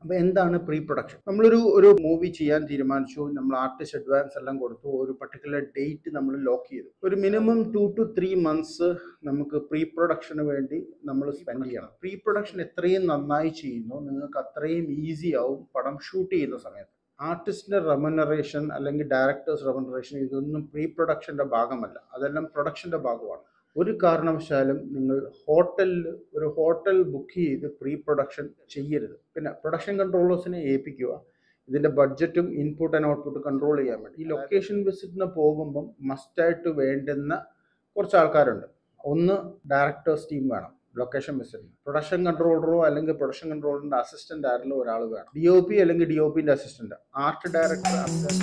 അപ്പോൾ എന്താണ് pre production നമ്മളൊരു ഒരു മൂവി ചെയ്യാൻ തീരുമാനിച്ചു നമ്മൾ ആർട്ടിസ്റ്റ് അഡ്വാൻസ് എല്ലാം കൊടുത്തു ഒരു പർട്ടിക്കുലർ ഡേറ്റ് നമ്മൾ ലോക്ക് ചെയ്തു ഒരു minimum two two three months നമുക്ക് പ്രീ പ്രൊഡക്ഷന് വേണ്ടി നമ്മൾ സ്പെൻഡ് ചെയ്യണം പ്രീ പ്രൊഡക്ഷൻ എത്രയും നന്നായി ചെയ്യുന്നു നിങ്ങൾക്ക് അത്രയും ഈസി ആവും പടം ഷൂട്ട് ചെയ്യുന്ന സമയത്ത് ആർട്ടിസ്റ്റിന്റെ റെമനറേഷൻ അല്ലെങ്കിൽ ഡയറക്ടേഴ്സ് റെമനറേഷൻ ഇതൊന്നും പ്രീ പ്രൊഡക്ഷന്റെ ഭാഗമല്ല അതെല്ലാം പ്രൊഡക്ഷന്റെ ഭാഗമാണ് ഒരു കാരണവശാലും നിങ്ങൾ ഹോട്ടലിൽ ഒരു ഹോട്ടൽ ബുക്ക് ചെയ്ത് പ്രീ പ്രൊഡക്ഷൻ ചെയ്യരുത് പിന്നെ പ്രൊഡക്ഷൻ കൺട്രോളേഴ്സിനെ ഏൽപ്പിക്കുക ഇതിന്റെ ബഡ്ജറ്റും ഇൻപുട്ട് ആൻഡ് ഔട്ട്പുട്ട് കൺട്രോൾ ചെയ്യാൻ വേണ്ടി ഈ ലൊക്കേഷൻ വിസിറ്റിന് പോകുമ്പം മസ്റ്റായിട്ട് വേണ്ടുന്ന കുറച്ച് ആൾക്കാരുണ്ട് ഒന്ന് ഡയറക്ടേഴ്സ് ടീം വേണം ലൊക്കേഷൻ വിസിറ്റിന് പ്രൊഡക്ഷൻ കൺട്രോളറോ അല്ലെങ്കിൽ പ്രൊഡക്ഷൻ കൺട്രോളറിന്റെ അസിസ്റ്റന്റ് ആരെങ്കിലും ഒരാൾ വേണം ഡി ഒ പി അല്ലെങ്കിൽ ഡി ഒ പിന്റെ assistant art director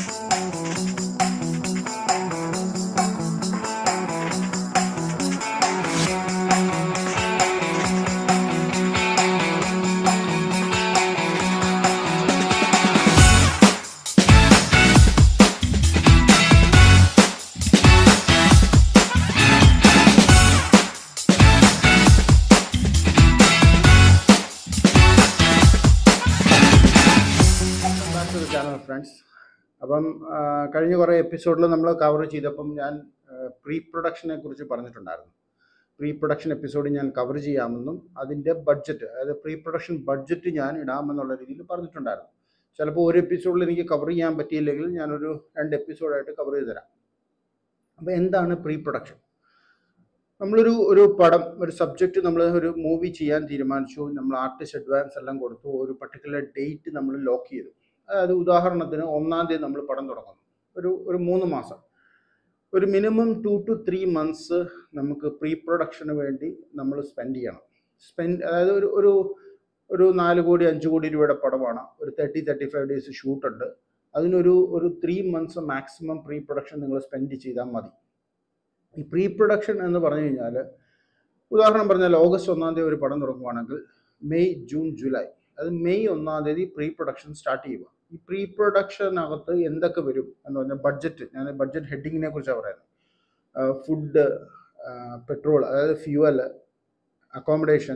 channel friends അപ്പം ആ, കഴിഞ്ഞ കുറേ എപ്പിസോഡിൽ നമ്മൾ കവർ ചെയ്തപ്പം ഞാൻ പ്രീ പ്രൊഡക്ഷനെ കുറിച്ച് പറഞ്ഞിട്ടുണ്ടായിരുന്നു പ്രീ പ്രൊഡക്ഷൻ എപ്പിസോഡ് ഞാൻ കവർ ചെയ്യാമെന്നും അതിൻ്റെ ബഡ്ജറ്റ് അതായത് പ്രീ പ്രൊഡക്ഷൻ ബഡ്ജറ്റ് ഞാൻ ഇടാമെന്നുള്ള രീതിയിൽ പറഞ്ഞിട്ടുണ്ടായിരുന്നു ചിലപ്പോൾ ഒരു എപ്പിസോഡിൽ എനിക്ക് കവർ ചെയ്യാൻ പറ്റിയില്ലെങ്കിൽ ഞാനൊരു രണ്ട് എപ്പിസോഡായിട്ട് കവർ ചെയ്ത് തരാം അപ്പോൾ എന്താണ് പ്രീ പ്രൊഡക്ഷൻ നമ്മളൊരു ഒരു പടം ഒരു സബ്ജക്റ്റ് നമ്മൾ ഒരു മൂവി ചെയ്യാൻ തീരുമാനിച്ചു നമ്മൾ ആർട്ടിസ്റ്റ് അഡ്വാൻസ് എല്ലാം കൊടുത്തു ഒരു പർട്ടിക്കുലർ ഡേറ്റ് നമ്മൾ ലോക്ക് ചെയ്തു അതായത് ഉദാഹരണത്തിന് ഒന്നാം തീയതി നമ്മൾ പടം തുടങ്ങുന്നു ഒരു ഒരു മൂന്ന് മാസം ഒരു minimum two two three months നമുക്ക് പ്രീ പ്രൊഡക്ഷന് വേണ്ടി നമ്മൾ സ്പെൻഡ് ചെയ്യണം സ്പെൻഡ് അതായത് ഒരു ഒരു ഒരു നാല് കോടി അഞ്ച് കോടി രൂപയുടെ പടമാണ് ഒരു തേർട്ടി തേർട്ടി ഫൈവ് ഡേയ്സ് ഷൂട്ടുണ്ട് അതിനൊരു ഒരു three months maximum pre production നിങ്ങൾ സ്പെൻഡ് ചെയ്താൽ മതി ഈ പ്രീ പ്രൊഡക്ഷൻ എന്ന് പറഞ്ഞു കഴിഞ്ഞാൽ ഉദാഹരണം പറഞ്ഞാൽ ഓഗസ്റ്റ് ഒന്നാം തീയതി ഒരു പടം തുടങ്ങുവാണെങ്കിൽ മെയ് ജൂൺ ജൂലൈ അത് മെയ് ഒന്നാം തീയതി പ്രീ പ്രൊഡക്ഷൻ സ്റ്റാർട്ട് ചെയ്യുക ഈ പ്രീ പ്രൊഡക്ഷനകത്ത് എന്തൊക്കെ വരും എന്ന് പറഞ്ഞാൽ ബഡ്ജറ്റ് ഞാൻ ബഡ്ജറ്റ് ഹെഡിങ്ങിനെ കുറിച്ചാണ് പറയുന്നത് ഫുഡ് പെട്രോൾ അതായത് fuel accommodation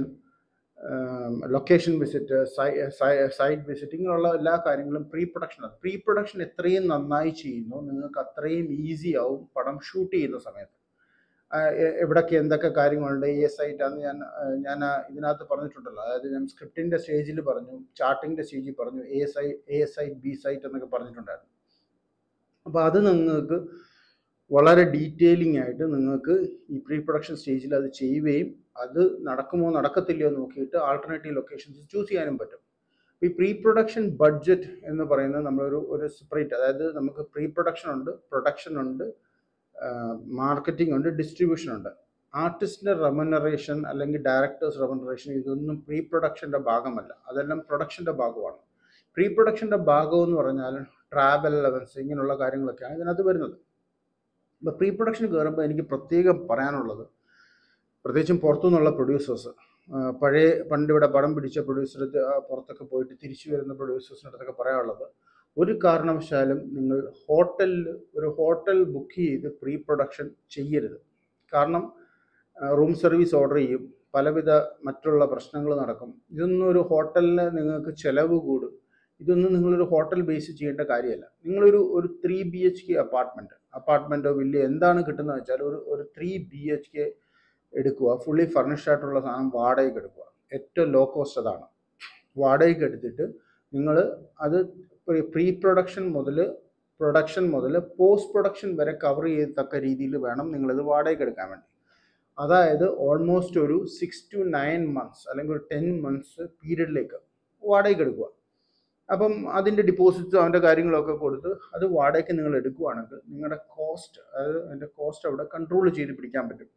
location visit site visit ഇങ്ങനെയുള്ള എല്ലാ കാര്യങ്ങളും പ്രീ പ്രൊഡക്ഷനാണ് പ്രീ പ്രൊഡക്ഷൻ എത്രയും നന്നായി ചെയ്യുന്നു നിങ്ങൾക്ക് അത്രയും ഈസി ആവും പടം ഷൂട്ട് ചെയ്യുന്ന സമയത്ത് ആ, എ- എവിടൊക്കെ എന്തൊക്കെ കാര്യങ്ങളുണ്ട് ഏ സൈറ്റാന്ന് ഞാൻ ആ, ഞാൻ ആ ഇതിനകത്ത് പറഞ്ഞിട്ടുണ്ടല്ലോ അതായത് ഞാൻ സ്ക്രിപ്റ്റിന്റെ സ്റ്റേജിൽ പറഞ്ഞു ചാർട്ടിങ്ങിന്റെ സ്റ്റേജിൽ പറഞ്ഞു എ സൈ എ സൈറ്റ് ബി സൈറ്റ് എന്നൊക്കെ പറഞ്ഞിട്ടുണ്ടായിരുന്നു അപ്പോൾ അത് നിങ്ങൾക്ക് വളരെ ഡീറ്റെയിലിംഗ് ആയിട്ട് നിങ്ങൾക്ക് ഈ പ്രീ പ്രൊഡക്ഷൻ സ്റ്റേജിൽ അത് ചെയ്യുകയും അത് നടക്കുമോ നടക്കത്തില്ലയോ എന്ന് നോക്കിയിട്ട് ആൾട്ടർനേറ്റീവ് ലൊക്കേഷൻസ് ചൂസ് ചെയ്യാനും പറ്റും ഈ പ്രീ പ്രൊഡക്ഷൻ ബഡ്ജറ്റ് എന്ന് പറയുന്നത് നമ്മളൊരു ഒരു സെപ്പറേറ്റ് അതായത് നമുക്ക് പ്രീ പ്രൊഡക്ഷൻ ഉണ്ട് പ്രൊഡക്ഷൻ ഉണ്ട് മാർക്കറ്റിംഗ് ഉണ്ട് ഡിസ്ട്രിബ്യൂഷൻ ഉണ്ട് ആർട്ടിസ്റ്റിന്റെ റെമനറേഷൻ അല്ലെങ്കിൽ ഡയറക്ടേഴ്സ് റെമനറേഷൻ ഇതൊന്നും പ്രീ പ്രൊഡക്ഷന്റെ ഭാഗമല്ല അതെല്ലാം പ്രൊഡക്ഷന്റെ ഭാഗമാണ് പ്രീ പ്രൊഡക്ഷന്റെ ഭാഗം എന്ന് പറഞ്ഞാൽ ട്രാവൽ അലവൻസ് ഇങ്ങനെയുള്ള കാര്യങ്ങളൊക്കെയാണ് ഇതിനകത്ത് വരുന്നത് അപ്പോൾ പ്രീ പ്രൊഡക്ഷൻ കയറുമ്പോൾ എനിക്ക് പ്രത്യേകം പറയാനുള്ളത് പ്രത്യേകിച്ചും പുറത്തുനിന്നുള്ള പ്രൊഡ്യൂസേഴ്സ് പഴയ പണ്ട് ഇവിടെ പടം പിടിച്ച പ്രൊഡ്യൂസർ പുറത്തൊക്കെ പോയിട്ട് തിരിച്ചു വരുന്ന പ്രൊഡ്യൂസേഴ്സിൻ്റെ അടുത്തൊക്കെ പറയാനുള്ളത് ഒരു കാരണവശാലും നിങ്ങൾ ഹോട്ടലിൽ ഒരു ഹോട്ടൽ ബുക്ക് ചെയ്ത് പ്രീ പ്രൊഡക്ഷൻ ചെയ്യരുത് കാരണം റൂം സർവീസ് ഓർഡർ ചെയ്യും പലവിധ മറ്റുള്ള പ്രശ്നങ്ങൾ നടക്കും ഇതൊന്നും ഒരു ഹോട്ടലിൽ നിങ്ങൾക്ക് ചിലവ് കൂടും ഇതൊന്നും നിങ്ങളൊരു ഹോട്ടൽ ബേസ് ചെയ്യേണ്ട കാര്യമല്ല നിങ്ങളൊരു ഒരു three B H K apartment അപ്പാർട്ട്മെൻറ്റോ വില്ല എന്താണ് കിട്ടുന്നത് വെച്ചാൽ ഒരു ഒരു ത്രീ ബി എച്ച് കെ എടുക്കുക ഫുള്ളി ഫർണിഷ്ഡ് ആയിട്ടുള്ള സാധനം വാടകയ്ക്ക് എടുക്കുക ഏറ്റവും ലോ കോസ്റ്റ് അതാണ് വാടകയ്ക്ക് എടുത്തിട്ട് നിങ്ങൾ അത് പ്രീ പ്രൊഡക്ഷൻ മുതൽ പ്രൊഡക്ഷൻ മുതൽ പോസ്റ്റ് പ്രൊഡക്ഷൻ വരെ കവർ ചെയ്യത്തക്ക രീതിയിൽ വേണം നിങ്ങളിത് വാടകയ്ക്ക് എടുക്കാൻ വേണ്ടി അതായത് ഓൾമോസ്റ്റ് ഒരു സിക്സ് ടു നയൻ മന്ത്സ് അല്ലെങ്കിൽ ഒരു ടെൻ മന്ത്സ് പീരീഡിലേക്ക് വാടകയ്ക്ക് എടുക്കുക അപ്പം അതിൻ്റെ ഡിപ്പോസിറ്റ്സ് അവൻ്റെ കാര്യങ്ങളൊക്കെ കൊടുത്ത് അത് വാടകയ്ക്ക് നിങ്ങൾ എടുക്കുകയാണെങ്കിൽ നിങ്ങളുടെ കോസ്റ്റ് അതായത് അതിൻ്റെ കോസ്റ്റ് അവിടെ കൺട്രോൾ ചെയ്ത് പിടിക്കാൻ പറ്റും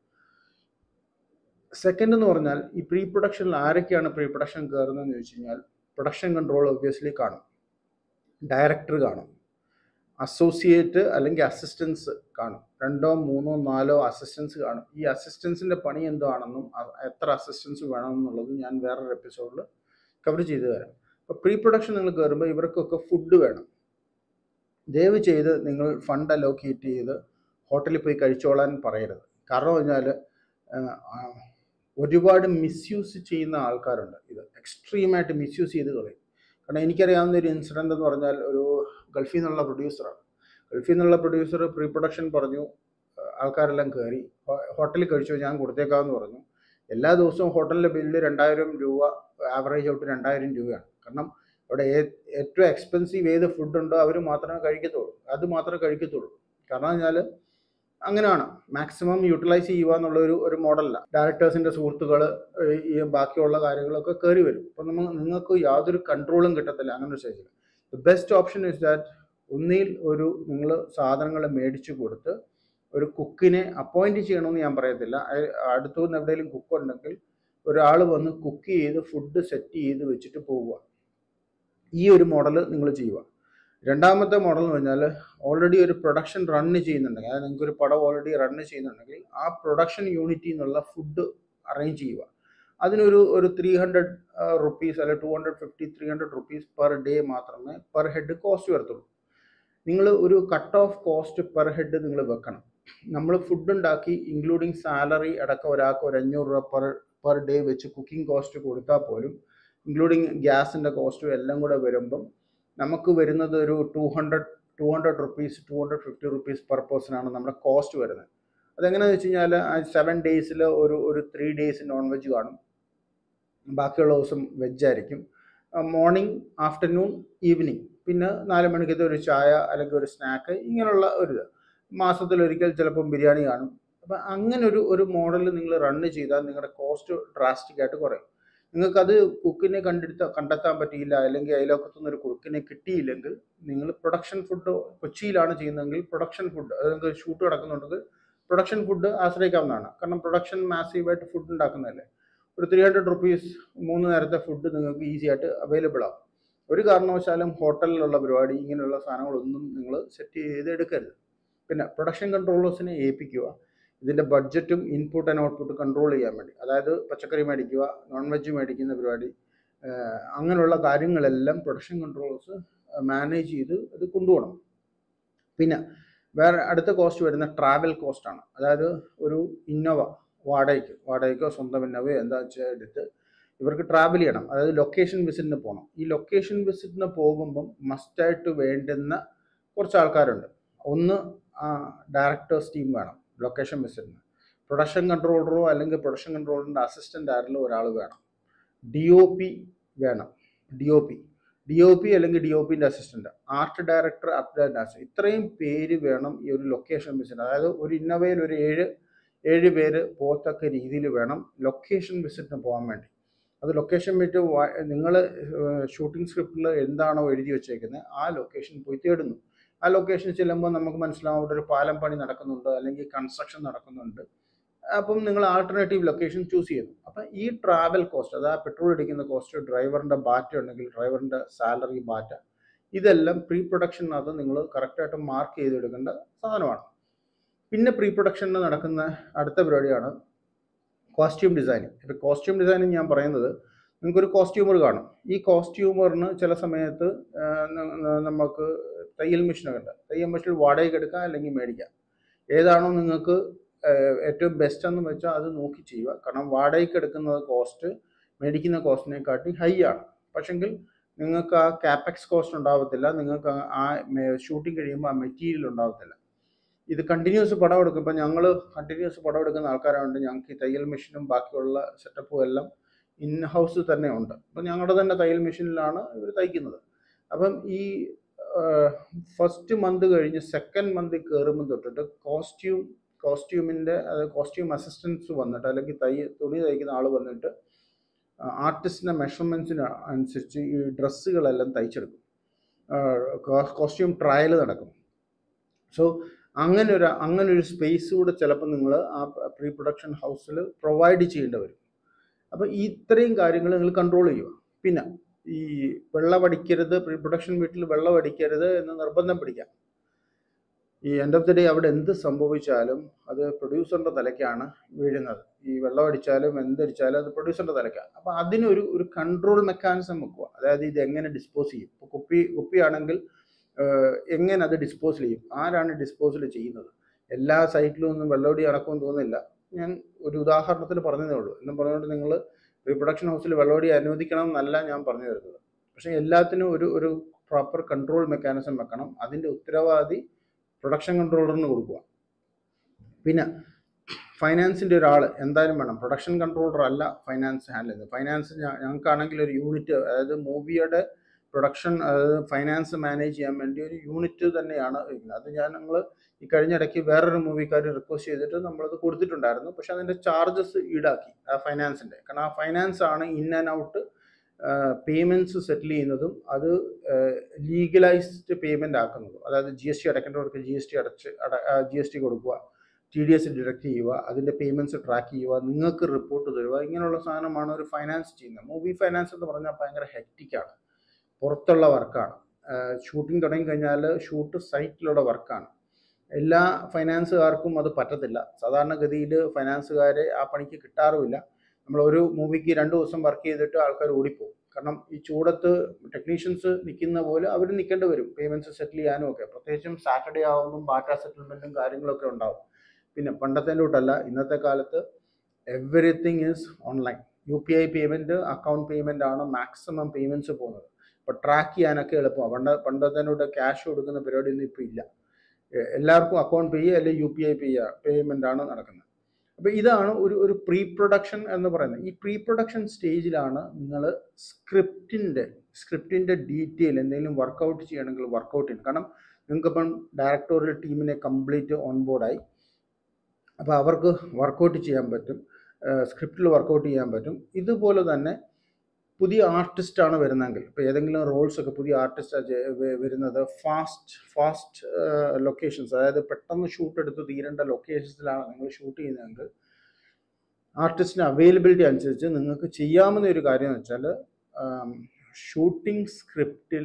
സെക്കൻഡ് എന്ന് പറഞ്ഞാൽ ഈ പ്രീ പ്രൊഡക്ഷനിൽ ആരൊക്കെയാണ് പ്രീ പ്രൊഡക്ഷൻ കയറുന്നതെന്ന് ചോദിച്ചു കഴിഞ്ഞാൽ പ്രൊഡക്ഷൻ കൺട്രോൾ ഒബ്വിയസ്ലി കാണും ഡയറക്ടർ കാണും അസോസിയേറ്റ് അല്ലെങ്കിൽ അസിസ്റ്റൻസ് കാണും രണ്ടോ മൂന്നോ നാലോ അസിസ്റ്റൻസ് കാണും ഈ അസിസ്റ്റൻസിൻ്റെ പണി എന്താണെന്നും അ- എത്ര അസിസ്റ്റൻസ് വേണമെന്നുള്ളത് ഞാൻ വേറൊരു എപ്പിസോഡിൽ കവർ ചെയ്തു തരാം അപ്പോൾ പ്രീ പ്രൊഡക്ഷൻ നിങ്ങൾ കയറുമ്പോൾ ഇവർക്കൊക്കെ ഫുഡ് വേണം ദയവ് ചെയ്ത് നിങ്ങൾ ഫണ്ട് അലോക്കേറ്റ് ചെയ്ത് ഹോട്ടലിൽ പോയി കഴിച്ചോളാൻ പറയരുത് കാരണം പറഞ്ഞാൽ ഒരുപാട് മിസ്യൂസ് ചെയ്യുന്ന ആൾക്കാരുണ്ട് ഇത് എക്സ്ട്രീമായിട്ട് മിസ്യൂസ് ചെയ്ത് കളയും കാരണം എനിക്കറിയാവുന്ന ഒരു ഇൻസിഡൻ്റ് എന്ന് പറഞ്ഞാൽ ഒരു ഗൾഫിൽ നിന്നുള്ള പ്രൊഡ്യൂസറാണ് ഗൾഫിൽ നിന്നുള്ള പ്രൊഡ്യൂസർ പ്രീ പ്രൊഡക്ഷൻ പറഞ്ഞു ഏഹ് ആൾക്കാരെല്ലാം കയറി ഹോട്ടലിൽ കഴിച്ചു ഞാൻ കൊടുത്തേക്കാമെന്ന് പറഞ്ഞു എല്ലാ ദിവസവും ഹോട്ടലിലെ ബില്ല് രണ്ടായിരം രൂപ ആവറേജ് ഔട്ട് രണ്ടായിരം രൂപയാണ് കാരണം അവിടെ ഏ- ഏറ്റവും എക്സ്പെൻസീവ് ഏത് ഫുഡ് ഉണ്ടോ അവർ മാത്രമേ കഴിക്കത്തുള്ളൂ അത് മാത്രമേ കഴിക്കത്തുള്ളൂ കാരണം വെച്ചാൽ അങ്ങനെയാണ് മാക്സിമം യൂട്ടിലൈസ് ചെയ്യുക എന്നുള്ള ഒരു ഒരു മോഡലല്ല ഡയറക്ടേഴ്സിൻ്റെ സുഹൃത്തുക്കൾ ഈ ബാക്കിയുള്ള കാര്യങ്ങളൊക്കെ കയറി വരും അപ്പം നമ്മൾ നിങ്ങൾക്ക് യാതൊരു കൺട്രോളും കിട്ടത്തില്ല അങ്ങനെ ഒരു സ്റ്റേജിൽ the best option is that ഒന്നിൽ ഒരു നിങ്ങൾ സാധനങ്ങൾ മേടിച്ചു കൊടുത്ത് ഒരു കുക്കിനെ അപ്പോയിൻറ്റ് ചെയ്യണമെന്ന് ഞാൻ പറയത്തില്ല അയ- അടുത്തുനിന്ന് എവിടെയെങ്കിലും കുക്ക് ഉണ്ടെങ്കിൽ ഒരാൾ വന്ന് കുക്ക് ചെയ്ത് ഫുഡ് സെറ്റ് ചെയ്ത് വെച്ചിട്ട് പോവുക ഈ ഒരു മോഡൽ നിങ്ങൾ ചെയ്യുക രണ്ടാമത്തെ മോഡൽ എന്ന് പറഞ്ഞാൽ ഓൾറെഡി ഒരു പ്രൊഡക്ഷൻ റണ്ണ് ചെയ്യുന്നുണ്ടെങ്കിൽ അതായത് നിങ്ങൾക്ക് ഒരു പടം ഓൾറെഡി റണ്ണ് ചെയ്യുന്നുണ്ടെങ്കിൽ ആ പ്രൊഡക്ഷൻ യൂണിറ്റിൽ നിന്നുള്ള ഫുഡ് അറേഞ്ച് ചെയ്യുക അതിനൊരു ഒരു ത്രീ ഹൺഡ്രഡ് റുപ്പീസ് അല്ലെങ്കിൽ two hundred fifty three hundred rupees per day മാത്രമേ പെർ ഹെഡ് കോസ്റ്റ് വരത്തുള്ളൂ നിങ്ങൾ ഒരു cut off cost per head നിങ്ങൾ വെക്കണം നമ്മൾ ഫുഡ് ഉണ്ടാക്കി ഇൻക്ലൂഡിങ് സാലറി അടക്കം ഒരാൾക്ക് ഒരു അഞ്ഞൂറ് രൂപ പെർ പെർ ഡേ വെച്ച് കുക്കിംഗ് കോസ്റ്റ് കൊടുത്താൽ പോലും ഇൻക്ലൂഡിങ് ഗ്യാസിൻ്റെ കോസ്റ്റും എല്ലാം കൂടെ വരുമ്പം നമുക്ക് വരുന്നത് ഒരു two hundred two hundred rupees two hundred fifty rupees per പേഴ്സണാണ് നമ്മുടെ കോസ്റ്റ് വരുന്നത് അതെങ്ങനെയാണെന്ന് വെച്ച് കഴിഞ്ഞാൽ സെവൻ ഡേയ്സിൽ ഒരു ഒരു ത്രീ ഡേയ്സ് നോൺ വെജ് കാണും ബാക്കിയുള്ള ദിവസം വെജ് ആയിരിക്കും മോർണിംഗ് ആഫ്റ്റർനൂൺ ഈവനിങ് പിന്നെ നാല് മണിക്കത്തെ ഒരു ചായ അല്ലെങ്കിൽ ഒരു സ്നാക്ക് ഇങ്ങനെയുള്ള ഒരു ഇത് മാസത്തിലൊരിക്കൽ ചിലപ്പം ബിരിയാണി കാണും അപ്പം അങ്ങനെ ഒരു ഒരു മോഡൽ നിങ്ങൾ റണ്ണ് ചെയ്താൽ നിങ്ങളുടെ കോസ്റ്റ് ഡ്രാസ്റ്റിക് ആയിട്ട് കുറയും നിങ്ങൾക്കത് കുക്കിനെ കണ്ടെടുത്ത കണ്ടെത്താൻ പറ്റിയില്ല അല്ലെങ്കിൽ അയലോക്കത്തുനിന്ന് ഒരു കുക്കിനെ കിട്ടിയില്ലെങ്കിൽ നിങ്ങൾ പ്രൊഡക്ഷൻ ഫുഡ് കൊച്ചിയിലാണ് ചെയ്യുന്നതെങ്കിൽ പ്രൊഡക്ഷൻ ഫുഡ് അത് നിങ്ങൾക്ക് ഷൂട്ട് നടക്കുന്നുണ്ടെങ്കിൽ പ്രൊഡക്ഷൻ ഫുഡ് ആശ്രയിക്കാവുന്നതാണ് കാരണം പ്രൊഡക്ഷൻ മാസീവായിട്ട് ഫുഡ് ഉണ്ടാക്കുന്നതല്ലേ ഒരു ത്രീ ഹൺഡ്രഡ് റുപ്പീസ് മൂന്ന് നേരത്തെ ഫുഡ് നിങ്ങൾക്ക് ഈസി ആയിട്ട് അവൈലബിൾ ആവും ഒരു കാരണവശാലും ഹോട്ടലിലുള്ള പരിപാടി ഇങ്ങനെയുള്ള സാധനങ്ങളൊന്നും നിങ്ങൾ സെറ്റ് ചെയ്ത് എടുക്കരുത് പിന്നെ പ്രൊഡക്ഷൻ കൺട്രോളേഴ്സിനെ ഏൽപ്പിക്കുക ഇതിൻ്റെ ബഡ്ജറ്റും ഇൻപുട്ട് ആൻഡ് ഔട്ട്പുട്ട് കൺട്രോൾ ചെയ്യാൻ വേണ്ടി അതായത് പച്ചക്കറി മേടിക്കുക നോൺ വെജ് മേടിക്കുന്ന പരിപാടി ആഹ് അങ്ങനെയുള്ള കാര്യങ്ങളെല്ലാം പ്രൊഡക്ഷൻ കൺട്രോളേഴ്സ് മാനേജ് ചെയ്ത് ഇത് കൊണ്ടുപോകണം പിന്നെ വേറെ അടുത്ത കോസ്റ്റ് വരുന്ന ട്രാവൽ കോസ്റ്റാണ് അതായത് ഒരു ഇന്നോവ വാടകയ്ക്ക് വാടകയ്ക്കോ സ്വന്തം ഇന്നോവയോ എന്താ വെച്ചാൽ എടുത്ത് ഇവർക്ക് ട്രാവൽ ചെയ്യണം അതായത് ലൊക്കേഷൻ വിസിറ്റിന് പോകണം ഈ ലൊക്കേഷൻ വിസിറ്റിന് പോകുമ്പം മസ്റ്റായിട്ട് വേണ്ടുന്ന കുറച്ച് ആൾക്കാരുണ്ട് ഒന്ന് ഡയറക്ടേഴ്സ് ടീം വേണം ലൊക്കേഷൻ വിസിറ്റിന് പ്രൊഡക്ഷൻ കൺട്രോളറോ അല്ലെങ്കിൽ പ്രൊഡക്ഷൻ കൺട്രോളറിൻ്റെ അസിസ്റ്റൻ്റ് ആരെങ്കിലും ഒരാൾ വേണം ഡി ഒ പി വേണം D O P D O P അല്ലെങ്കിൽ ഡി ഒ പിൻ്റെ assistant art director art assistant ഇത്രയും പേര് വേണം ഈ ഒരു ലൊക്കേഷൻ വിസിറ്റ് അതായത് ഒരു ഇന്നോവയിൽ ഒരു ഏഴ് ഏഴ് പേര് പോകത്തക്ക രീതിയിൽ വേണം ലൊക്കേഷൻ വിസിറ്റിന് പോകാൻ വേണ്ടി അത് ലൊക്കേഷൻ വിട്ട് നിങ്ങൾ ഷൂട്ടിംഗ് സ്ക്രിപ്റ്റിൽ എന്താണോ എഴുതി വെച്ചേക്കുന്നത് ആ ലൊക്കേഷൻ പോയി തേടുന്നു ആ ലൊക്കേഷൻ ചെല്ലുമ്പോൾ നമുക്ക് മനസ്സിലാവും അവിടെ ഒരു പാലം പണി നടക്കുന്നുണ്ട് അല്ലെങ്കിൽ കൺസ്ട്രക്ഷൻ നടക്കുന്നുണ്ട് അപ്പം നിങ്ങൾ ആൾട്ടർനേറ്റീവ് ലൊക്കേഷൻ ചൂസ് ചെയ്യുന്നു അപ്പം ഈ ട്രാവൽ കോസ്റ്റ് അതായത് പെട്രോൾ അടിക്കുന്ന കോസ്റ്റ് ഡ്രൈവറിൻ്റെ ബാറ്റ ഉണ്ടെങ്കിൽ ഡ്രൈവറിൻ്റെ സാലറി ബാറ്റ ഇതെല്ലാം പ്രീ പ്രൊഡക്ഷനകത്ത് നിങ്ങൾ കറക്റ്റായിട്ട് മാർക്ക് ചെയ്തെടുക്കേണ്ട സാധനമാണ് പിന്നെ പ്രീ പ്രൊഡക്ഷനിൽ നടക്കുന്ന അടുത്ത പരിപാടിയാണ് കോസ്റ്റ്യൂം ഡിസൈനിങ് ഇപ്പോൾ കോസ്റ്റ്യൂം ഡിസൈനിങ് ഞാൻ പറയുന്നത് നിങ്ങൾക്കൊരു കോസ്റ്റ്യൂമർ കാണും ഈ കോസ്റ്റ്യൂമറിന് ചില സമയത്ത് ആ, ന- ന- നമുക്ക് തയ്യൽ മെഷീനൊക്കെ ഉണ്ട് തയ്യൽ മെഷീൻ വാടകയ്ക്ക് എടുക്കാം അല്ലെങ്കിൽ മേടിക്കാം ഏതാണോ നിങ്ങൾക്ക് ആ, ഏറ്റവും ബെസ്റ്റ് എന്ന് വെച്ചാൽ അത് നോക്കി ചെയ്യുക കാരണം വാടകയ്ക്ക് എടുക്കുന്നത് കോസ്റ്റ് മേടിക്കുന്ന കോസ്റ്റിനെക്കാട്ടി ഹൈ ആണ് പക്ഷെങ്കിൽ നിങ്ങൾക്ക് ആ കാപ്പക്സ് കോസ്റ്റ് ഉണ്ടാവത്തില്ല നിങ്ങൾക്ക് ആ ഷൂട്ടിംഗ് കഴിയുമ്പോൾ ആ മെറ്റീരിയൽ ഉണ്ടാവത്തില്ല ഇത് കണ്ടിന്യൂസ് പടം എടുക്കും ഇപ്പം ഞങ്ങൾ കണ്ടിന്യൂസ് പടം എടുക്കുന്ന ആൾക്കാരായതുകൊണ്ട് ഞങ്ങൾക്ക് ഈ തയ്യൽ മെഷീനും ബാക്കിയുള്ള സെറ്റപ്പും എല്ലാം ഇൻ ഹൗസ് തന്നെ ഉണ്ട് അപ്പം ഞങ്ങളുടെ തന്നെ തയ്യൽ മെഷീനിലാണ് ഇവർ തയ്ക്കുന്നത് അപ്പം ഈ ഫസ്റ്റ് മന്ത് കഴിഞ്ഞ് സെക്കൻഡ് മന്തിൽ കയറുമ്പോൾ തൊട്ടിട്ട് കോസ്റ്റ്യൂം കോസ്റ്റ്യൂമിൻ്റെ അത് കോസ്റ്റ്യൂം അസിസ്റ്റൻസ് വന്നിട്ട് അല്ലെങ്കിൽ തൈ തുണി തയ്ക്കുന്ന ആൾ വന്നിട്ട് ആർട്ടിസ്റ്റിൻ്റെ മെഷർമെൻറ്റ്സിന് അനുസരിച്ച് ഈ ഡ്രസ്സുകളെല്ലാം തയ്ച്ചെടുക്കും കോസ്റ്റ്യൂം ട്രയൽ നടക്കും സോ അങ്ങനെ ഒരു അങ്ങനെ ഒരു സ്പേസ് കൂടെ ചിലപ്പോൾ നിങ്ങൾ ആ പ്രീ പ്രൊഡക്ഷൻ ഹൗസിൽ പ്രൊവൈഡ് ചെയ്യേണ്ടി വരും അപ്പോൾ ഈ ഇത്രയും കാര്യങ്ങൾ നിങ്ങൾ കൺട്രോൾ ചെയ്യുക പിന്നെ ഈ വെള്ളമടിക്കരുത് പ്രീ പ്രൊഡക്ഷൻ വീട്ടിൽ വെള്ളമടിക്കരുത് എന്ന് നിർബന്ധം പിടിക്കാം ഈ എൻഡ് ഓഫ് ദി ഡേ അവിടെ എന്ത് സംഭവിച്ചാലും അത് പ്രൊഡ്യൂസറിൻ്റെ തലയ്ക്കാണ് വീഴുന്നത് ഈ വെള്ളം അടിച്ചാലും എന്തടിച്ചാലും അത് പ്രൊഡ്യൂസറിൻ്റെ തലയ്ക്കാണ് അപ്പോൾ അതിനൊരു ഒരു കൺട്രോൾ മെക്കാനിസം വെക്കുക അതായത് ഇത് എങ്ങനെ ഡിസ്പോസ് ചെയ്യും ഇപ്പോൾ കുപ്പി കുപ്പിയാണെങ്കിൽ ഏഹ്, എങ്ങനെ അത് ഡിസ്പോസ് ചെയ്യും ആരാണ് ഡിസ്പോസൽ ചെയ്യുന്നത് എല്ലാ സൈറ്റിലും ഒന്നും വെള്ളമടി നടക്കുമെന്ന് തോന്നുന്നില്ല ഞാൻ ഒരു ഉദാഹരണത്തിന് പറഞ്ഞതേ ഉള്ളൂ എന്നും പറഞ്ഞുകൊണ്ട് നിങ്ങൾ റീപ്രൊഡക്ഷൻ ഹൗസിൽ വെള്ളമടി അനുവദിക്കണം എന്നല്ല ഞാൻ പറഞ്ഞു വരുന്നത് പക്ഷേ എല്ലാത്തിനും ഒരു ഒരു പ്രോപ്പർ കൺട്രോൾ മെക്കാനിസം വെക്കണം അതിൻ്റെ ഉത്തരവാദി പ്രൊഡക്ഷൻ കൺട്രോളറിന് കൊടുക്കുക പിന്നെ ഫൈനാൻസിൻ്റെ ഒരാൾ എന്തായാലും വേണം പ്രൊഡക്ഷൻ കൺട്രോളർ അല്ല ഫൈനാൻസ് ഹാൻഡിൽ ചെയ്യുന്നത് ഫൈനാൻസ് ഞങ്ങൾക്കാണെങ്കിൽ ഒരു യൂണിറ്റ് അതായത് മൂവിയുടെ പ്രൊഡക്ഷൻ അതായത് ഫൈനാൻസ് മാനേജ് ചെയ്യാൻ വേണ്ടി ഒരു യൂണിറ്റ് തന്നെയാണ് ഇരിക്കുന്നത് അത് ഞാൻ ഞങ്ങൾ ഈ കഴിഞ്ഞ ഇടയ്ക്ക് വേറൊരു മൂവിക്കാർ റിക്വസ്റ്റ് ചെയ്തിട്ട് നമ്മളത് കൊടുത്തിട്ടുണ്ടായിരുന്നു പക്ഷെ അതിൻ്റെ ചാർജസ് ഈടാക്കി ആ ഫൈനാൻസിൻ്റെ കാരണം ആ ഫൈനാൻസ് ആണ് in and out payments settle ചെയ്യുന്നതും അത് ലീഗലൈസ്ഡ് പേയ്മെൻ്റ് ആക്കുന്നതും അതായത് ജി എസ് ടി അടയ്ക്കേണ്ടവർക്ക് ജി എസ് ടി അടച്ച് ജി എസ് ടി കൊടുക്കുക ടി ഡി എസ് ഡിഡക്ട് ചെയ്യുക അതിൻ്റെ പേയ്മെൻറ്റ്സ് ട്രാക്ക് ചെയ്യുക നിങ്ങൾക്ക് റിപ്പോർട്ട് തരിക ഇങ്ങനെയുള്ള സാധനമാണ് ഒരു ഫൈനാൻസ് ചെയ്യുന്നത് മൂവി ഫൈനാൻസ് എന്ന് പറഞ്ഞാൽ ഭയങ്കര ഹെക്റ്റിക്കാണ് പുറത്തുള്ള വർക്കാണ് ഷൂട്ടിംഗ് തുടങ്ങി കഴിഞ്ഞാൽ ഷൂട്ട് സൈറ്റിലുള്ള വർക്കാണ് എല്ലാ ഫൈനാൻസുകാർക്കും അത് പറ്റത്തില്ല സാധാരണഗതിയിൽ ഫൈനാൻസുകാരെ ആ പണിക്ക് കിട്ടാറുമില്ല നമ്മൾ ഒരു മൂവിക്ക് രണ്ട് ദിവസം വർക്ക് ചെയ്തിട്ട് ആൾക്കാർ ഓടിപ്പോകും കാരണം ഈ ചൂടത്ത് ടെക്നീഷ്യൻസ് നിൽക്കുന്ന പോലെ അവർ നിൽക്കേണ്ടി വരും പേയ്മെൻറ്റ്സ് സെറ്റിൽ ചെയ്യാനും ഒക്കെ പ്രത്യേകിച്ചും സാറ്റർഡേ ആകുമ്പം ബാറ്റ സെറ്റിൽമെൻറ്റും കാര്യങ്ങളൊക്കെ ഉണ്ടാവും പിന്നെ പണ്ടത്തെ കൂട്ടല്ല ഇന്നത്തെ കാലത്ത് everything is online U P I payment account payment ആണ് മാക്സിമം പേയ്മെൻറ്റ്സ് പോകുന്നത് അപ്പോൾ ട്രാക്ക് ചെയ്യാനൊക്കെ എളുപ്പമാണ് പണ്ട് പണ്ടത്തെ ക്യാഷ് കൊടുക്കുന്ന പരിപാടിയൊന്നും ഇപ്പോൾ ഇല്ല എല്ലാവർക്കും അക്കൗണ്ട് പേ ചെയ്യുക അല്ലെങ്കിൽ യു പി ഐ പേ ചെയ്യുക പേയ്മെൻ്റ് ആണ് നടക്കുന്നത് അപ്പോൾ ഇതാണ് ഒരു ഒരു പ്രീ പ്രൊഡക്ഷൻ എന്ന് പറയുന്നത് ഈ പ്രീ പ്രൊഡക്ഷൻ സ്റ്റേജിലാണ് നിങ്ങൾ സ്ക്രിപ്റ്റിൻ്റെ സ്ക്രിപ്റ്റിൻ്റെ ഡീറ്റെയിൽ എന്തെങ്കിലും വർക്കൗട്ട് ചെയ്യണമെങ്കിൽ വർക്കൗട്ട് ചെയ്യണം കാരണം നിങ്ങൾക്കിപ്പം ഡയറക്ടോറിയൽ ടീമിനെ കംപ്ലീറ്റ് ഓൺ ബോർഡായി അപ്പോൾ അവർക്ക് വർക്കൗട്ട് ചെയ്യാൻ പറ്റും സ്ക്രിപ്റ്റിൽ വർക്കൗട്ട് ചെയ്യാൻ പറ്റും ഇതുപോലെ തന്നെ പുതിയ ആർട്ടിസ്റ്റാണ് വരുന്നതെങ്കിൽ ഇപ്പോൾ ഏതെങ്കിലും റോൾസ് ഒക്കെ പുതിയ ആർട്ടിസ്റ്റ് വരുന്നത് ഫാസ്റ്റ് ഫാസ്റ്റ് ലൊക്കേഷൻസ് അതായത് പെട്ടെന്ന് ഷൂട്ട് എടുത്ത് തീരേണ്ട ലൊക്കേഷൻസിലാണ് നിങ്ങൾ ഷൂട്ട് ചെയ്യുന്നതെങ്കിൽ ആർട്ടിസ്റ്റിന് അവൈലബിലിറ്റി അനുസരിച്ച് നിങ്ങൾക്ക് ചെയ്യാവുന്ന ഒരു കാര്യം എന്ന് വെച്ചാൽ ഷൂട്ടിംഗ് സ്ക്രിപ്റ്റിൽ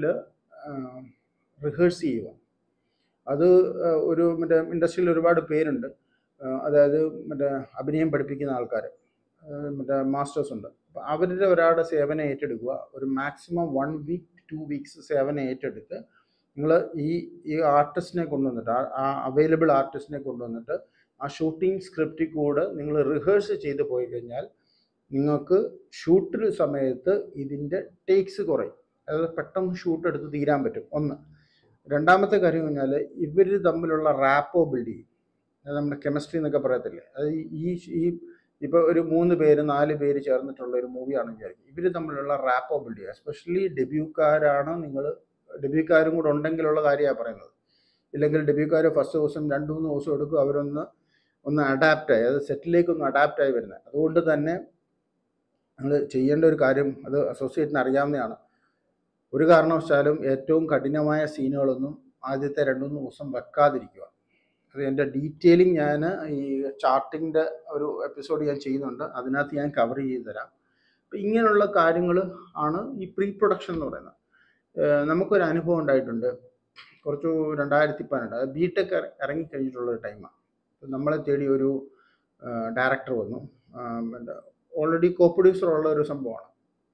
റിഹേഴ്സ് ചെയ്യുക അത് ഒരു മറ്റേ ഇൻഡസ്ട്രിയിൽ ഒരുപാട് പേരുണ്ട് അതായത് മറ്റേ അഭിനയം പഠിപ്പിക്കുന്ന ആൾക്കാർ മറ്റേ മാസ്റ്റേഴ്സ് ഉണ്ട് അപ്പോൾ അവരുടെ ഒരാളുടെ സേവനം ഏറ്റെടുക്കുക ഒരു maximum one week two weeks സേവനം ഏറ്റെടുത്ത് നിങ്ങൾ ഈ ഈ ആർട്ടിസ്റ്റിനെ കൊണ്ടുവന്നിട്ട് ആ അവൈലബിൾ ആർട്ടിസ്റ്റിനെ കൊണ്ടുവന്നിട്ട് ആ ഷൂട്ടിംഗ് സ്ക്രിപ്റ്റിൽ കൂടെ നിങ്ങൾ റിഹേഴ്സ് ചെയ്ത് പോയി കഴിഞ്ഞാൽ നിങ്ങൾക്ക് ഷൂട്ടിൽ സമയത്ത് ഇതിൻ്റെ ടേക്സ് കുറയും അതായത് പെട്ടെന്ന് ഷൂട്ട് എടുത്ത് തീരാൻ പറ്റും ഒന്ന് രണ്ടാമത്തെ കാര്യം പറഞ്ഞാൽ ഇവർ തമ്മിലുള്ള റാപ്പോ ബിൽഡ് ചെയ്യും അത് നമ്മുടെ കെമിസ്ട്രി എന്നൊക്കെ പറയത്തില്ലേ അത് ഈ ഈ ഇപ്പോൾ ഒരു മൂന്ന് പേര് നാല് പേര് ചേർന്നിട്ടുള്ള ഒരു മൂവിയാണ് വിചാരിക്കും ഇവർ തമ്മിലുള്ള റാപ്പോ ബിൽഡ് ചെയ്യുക എസ്പെഷ്യലി ഡെബ്യൂക്കാരാണ് നിങ്ങൾ ഡെബ്യൂക്കാരും കൂടെ ഉണ്ടെങ്കിലുള്ള കാര്യമാണ് പറയുന്നത് ഇല്ലെങ്കിൽ ഡെബ്യൂക്കാർ ഫസ്റ്റ് ദിവസം രണ്ട് മൂന്ന് ദിവസം എടുക്കും അവരൊന്ന് ഒന്ന് അഡാപ്റ്റായി അതായത് സെറ്റിലേക്ക് ഒന്ന് അഡാപ്റ്റായി വരുന്നത് അതുകൊണ്ട് തന്നെ നിങ്ങൾ ചെയ്യേണ്ട ഒരു കാര്യം അത് അസോസിയേറ്റിന് അറിയാവുന്നതാണ് ഒരു കാരണവശാലും ഏറ്റവും കഠിനമായ സീനുകളൊന്നും ആദ്യത്തെ രണ്ട് മൂന്ന് ദിവസം വെക്കാതിരിക്കുക അത് എൻ്റെ ഡീറ്റെയിലിംഗ് ഞാൻ ഈ ചാർട്ടിൻ്റെ ഒരു എപ്പിസോഡ് ഞാൻ ചെയ്യുന്നുണ്ട് അതിനകത്ത് ഞാൻ കവർ ചെയ്ത് തരാം അപ്പം ഇങ്ങനെയുള്ള കാര്യങ്ങൾ ആണ് ഈ പ്രീ പ്രൊഡക്ഷൻ എന്ന് പറയുന്നത് നമുക്കൊരു അനുഭവം ഉണ്ടായിട്ടുണ്ട് കുറച്ച് രണ്ടായിരത്തി പന്ത്രണ്ട് അത് ബി ടെക് ഇറങ്ങിക്കഴിഞ്ഞിട്ടുള്ള ഒരു ടൈമാണ് നമ്മളെ തേടി ഒരു ഡയറക്ടർ വന്നു എന്താ ഓൾറെഡി കോ പ്രൊഡ്യൂസർ ഉള്ള ഒരു സംഭവമാണ്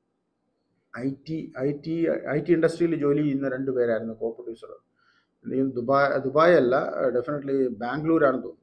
I T I T I T ഇൻഡസ്ട്രിയിൽ ജോലി ചെയ്യുന്ന രണ്ട് പേരായിരുന്നു കോ പ്രൊഡ്യൂസർ ദുബായ് ദുബായ് അല്ല ഡെഫിനറ്റ്ലി ബാംഗ്ലൂരാണെന്ന് തോന്നുന്നു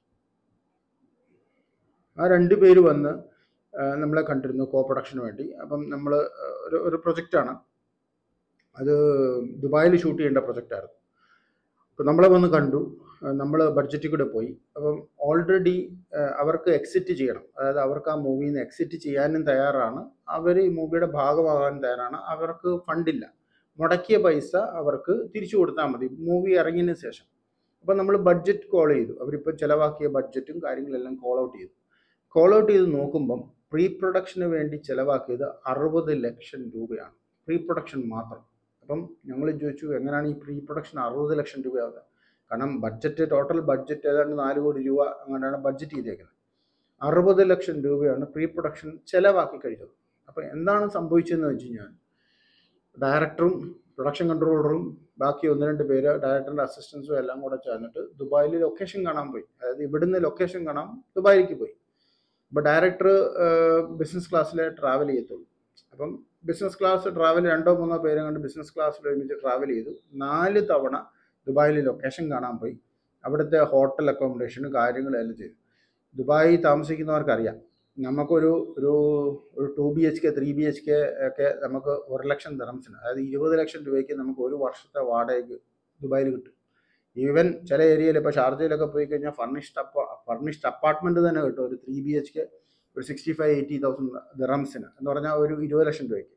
ആ രണ്ട് പേര് വന്ന് നമ്മളെ കണ്ടിരുന്നു കോ പ്രൊഡക്ഷന് വേണ്ടി അപ്പം നമ്മൾ ഒരു ഒരു പ്രൊജക്റ്റാണ് അത് ദുബായിൽ ഷൂട്ട് ചെയ്യേണ്ട പ്രൊജക്റ്റായിരുന്നു അപ്പം നമ്മളെ വന്ന് കണ്ടു നമ്മൾ ബഡ്ജറ്റിൽ കൂടെ പോയി അപ്പം ഓൾറെഡി അവർക്ക് എക്സിറ്റ് ചെയ്യണം അതായത് അവർക്ക് ആ മൂവിയിൽ നിന്ന് എക്സിറ്റ് ചെയ്യാനും തയ്യാറാണ് അവർ ഈ മൂവിയുടെ ഭാഗമാകാൻ തയ്യാറാണ് അവർക്ക് ഫണ്ടില്ല മുടക്കിയ പൈസ അവർക്ക് തിരിച്ചു കൊടുത്താൽ മതി മൂവി ഇറങ്ങിയതിന് ശേഷം അപ്പം നമ്മൾ ബഡ്ജറ്റ് കോൾ ചെയ്തു അവരിപ്പോൾ ചിലവാക്കിയ ബഡ്ജറ്റും കാര്യങ്ങളെല്ലാം കോൾ ഔട്ട് ചെയ്തു കോൾ ഔട്ട് ചെയ്ത് നോക്കുമ്പം പ്രീ പ്രൊഡക്ഷന് വേണ്ടി ചിലവാക്കിയത് അറുപത് ലക്ഷം രൂപയാണ് പ്രീ പ്രൊഡക്ഷൻ മാത്രം അപ്പം ഞങ്ങൾ ചോദിച്ചു എങ്ങനെയാണ് ഈ പ്രീ പ്രൊഡക്ഷൻ അറുപത് ലക്ഷം രൂപയാവുന്നത് കാരണം ബഡ്ജറ്റ് ടോട്ടൽ ബഡ്ജറ്റ് ഏതാണ്ട് നാല് കോടി രൂപ അങ്ങനെയാണ് ബഡ്ജറ്റ് ചെയ്തേക്കുന്നത് അറുപത് ലക്ഷം രൂപയാണ് പ്രീ പ്രൊഡക്ഷൻ ചിലവാക്കി കഴിഞ്ഞത് അപ്പോൾ എന്താണ് സംഭവിച്ചതെന്ന് വെച്ച് കഴിഞ്ഞാൽ ഡയറക്ടറും പ്രൊഡക്ഷൻ കൺട്രോളറും ബാക്കി ഒന്ന് രണ്ട് പേര് ഡയറക്ടറിൻ്റെ അസിസ്റ്റൻസും എല്ലാം കൂടെ ചേർന്നിട്ട് ദുബായിൽ ലൊക്കേഷൻ കാണാൻ പോയി അതായത് ഇവിടുന്ന് ലൊക്കേഷൻ കാണാൻ ദുബായിലേക്ക് പോയി അപ്പോൾ ഡയറക്ടർ ബിസിനസ് ക്ലാസ്സിലെ ട്രാവൽ ചെയ്യത്തുള്ളൂ അപ്പം ബിസിനസ് ക്ലാസ് ട്രാവൽ രണ്ടോ മൂന്നോ പേരെ കണ്ട് ബിസിനസ് ക്ലാസ്സിൽ ഒരുമിച്ച് ട്രാവൽ ചെയ്തു നാല് തവണ ദുബായിൽ ലൊക്കേഷൻ കാണാൻ പോയി അവിടുത്തെ ഹോട്ടൽ അക്കോമഡേഷനും കാര്യങ്ങളെല്ലാം ചെയ്തു ദുബായി താമസിക്കുന്നവർക്കറിയാം നമുക്കൊരു ഒരു ഒരു two B H K three B H K ഒക്കെ നമുക്ക് ഒരു ലക്ഷം ദിറംസിന് അതായത് ഇരുപത് ലക്ഷം രൂപയ്ക്ക് നമുക്ക് ഒരു വർഷത്തെ വാടകയ്ക്ക് ദുബായിൽ കിട്ടും ഈവൻ ചില ഏരിയയിൽ ഇപ്പോൾ ഷാർജയിലൊക്കെ പോയി കഴിഞ്ഞാൽ ഫർണിഷ്ഡ് അപ്പ ഫർണിഷ്ഡ് അപ്പാർട്ട്മെൻറ്റ് തന്നെ കിട്ടും ഒരു ത്രീ ബി എച്ച് കെ ഒരു സിക്സ്റ്റി ഫൈവ് എയ്റ്റി തൗസൻഡ് ദിറംസിന് എന്ന് പറഞ്ഞാൽ ഒരു ഇരുപത് ലക്ഷം രൂപയ്ക്ക്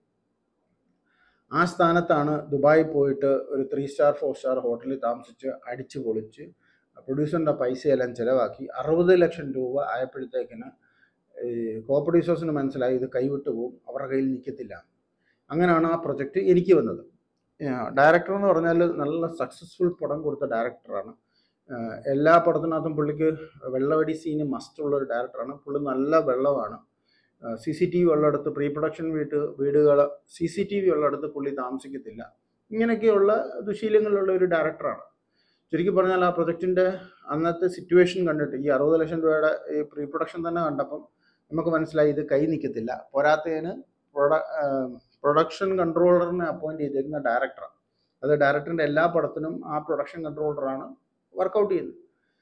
ആ സ്ഥാനത്താണ് ദുബായിൽ പോയിട്ട് ഒരു ത്രീ സ്റ്റാർ ഫോർ സ്റ്റാർ ഹോട്ടലിൽ താമസിച്ച് അടിച്ച് പൊളിച്ച് പ്രൊഡ്യൂസറിൻ്റെ പൈസയെല്ലാം ചിലവാക്കി അറുപത് ലക്ഷം രൂപ ആയപ്പോഴത്തേക്കിന് ഈ കോ പ്രൊഡ്യൂസേഴ്സിന് മനസ്സിലായി ഇത് കൈവിട്ട് പോകും അവരുടെ കയ്യിൽ നിൽക്കത്തില്ല അങ്ങനെയാണ് ആ പ്രൊജക്റ്റ് എനിക്ക് വന്നത് ഡയറക്ടർ എന്ന് പറഞ്ഞാൽ നല്ല സക്സസ്ഫുൾ പടം കൊടുത്ത ഡയറക്ടറാണ് എല്ലാ പടത്തിനകത്തും പുള്ളിക്ക് വെള്ളവടി സീന് മസ്റ്റുള്ള ഒരു ഡയറക്ടറാണ് പുള്ളി നല്ല വെള്ളമാണ് സി സി ടി വി ഉള്ളിടത്ത് പ്രീ പ്രൊഡക്ഷൻ വീട്ട് വീടുകൾ സി സി ടി വി ഉള്ളിടത്ത് പുള്ളി താമസിക്കത്തില്ല ഇങ്ങനെയൊക്കെയുള്ള ദുശീലങ്ങളുള്ള ഒരു ഡയറക്ടറാണ് ചുരുക്കി പറഞ്ഞാൽ ആ പ്രൊജക്റ്റിൻ്റെ അന്നത്തെ സിറ്റുവേഷൻ കണ്ടിട്ട് ഈ അറുപത് ലക്ഷം രൂപയുടെ ഈ പ്രീ പ്രൊഡക്ഷൻ തന്നെ കണ്ടപ്പം നമുക്ക് മനസ്സിലായി ഇത് കൈ നിൽക്കത്തില്ല പോരാത്തതിന് പ്രൊഡ പ്രൊഡക്ഷൻ കൺട്രോളറിനെ അപ്പോയിന്റ് ചെയ്തിരിക്കുന്ന ഡയറക്ടറാണ് അത് ഡയറക്ടറിൻ്റെ എല്ലാ പടത്തിനും ആ പ്രൊഡക്ഷൻ കൺട്രോളറാണ് വർക്കൗട്ട് ചെയ്യുന്നത്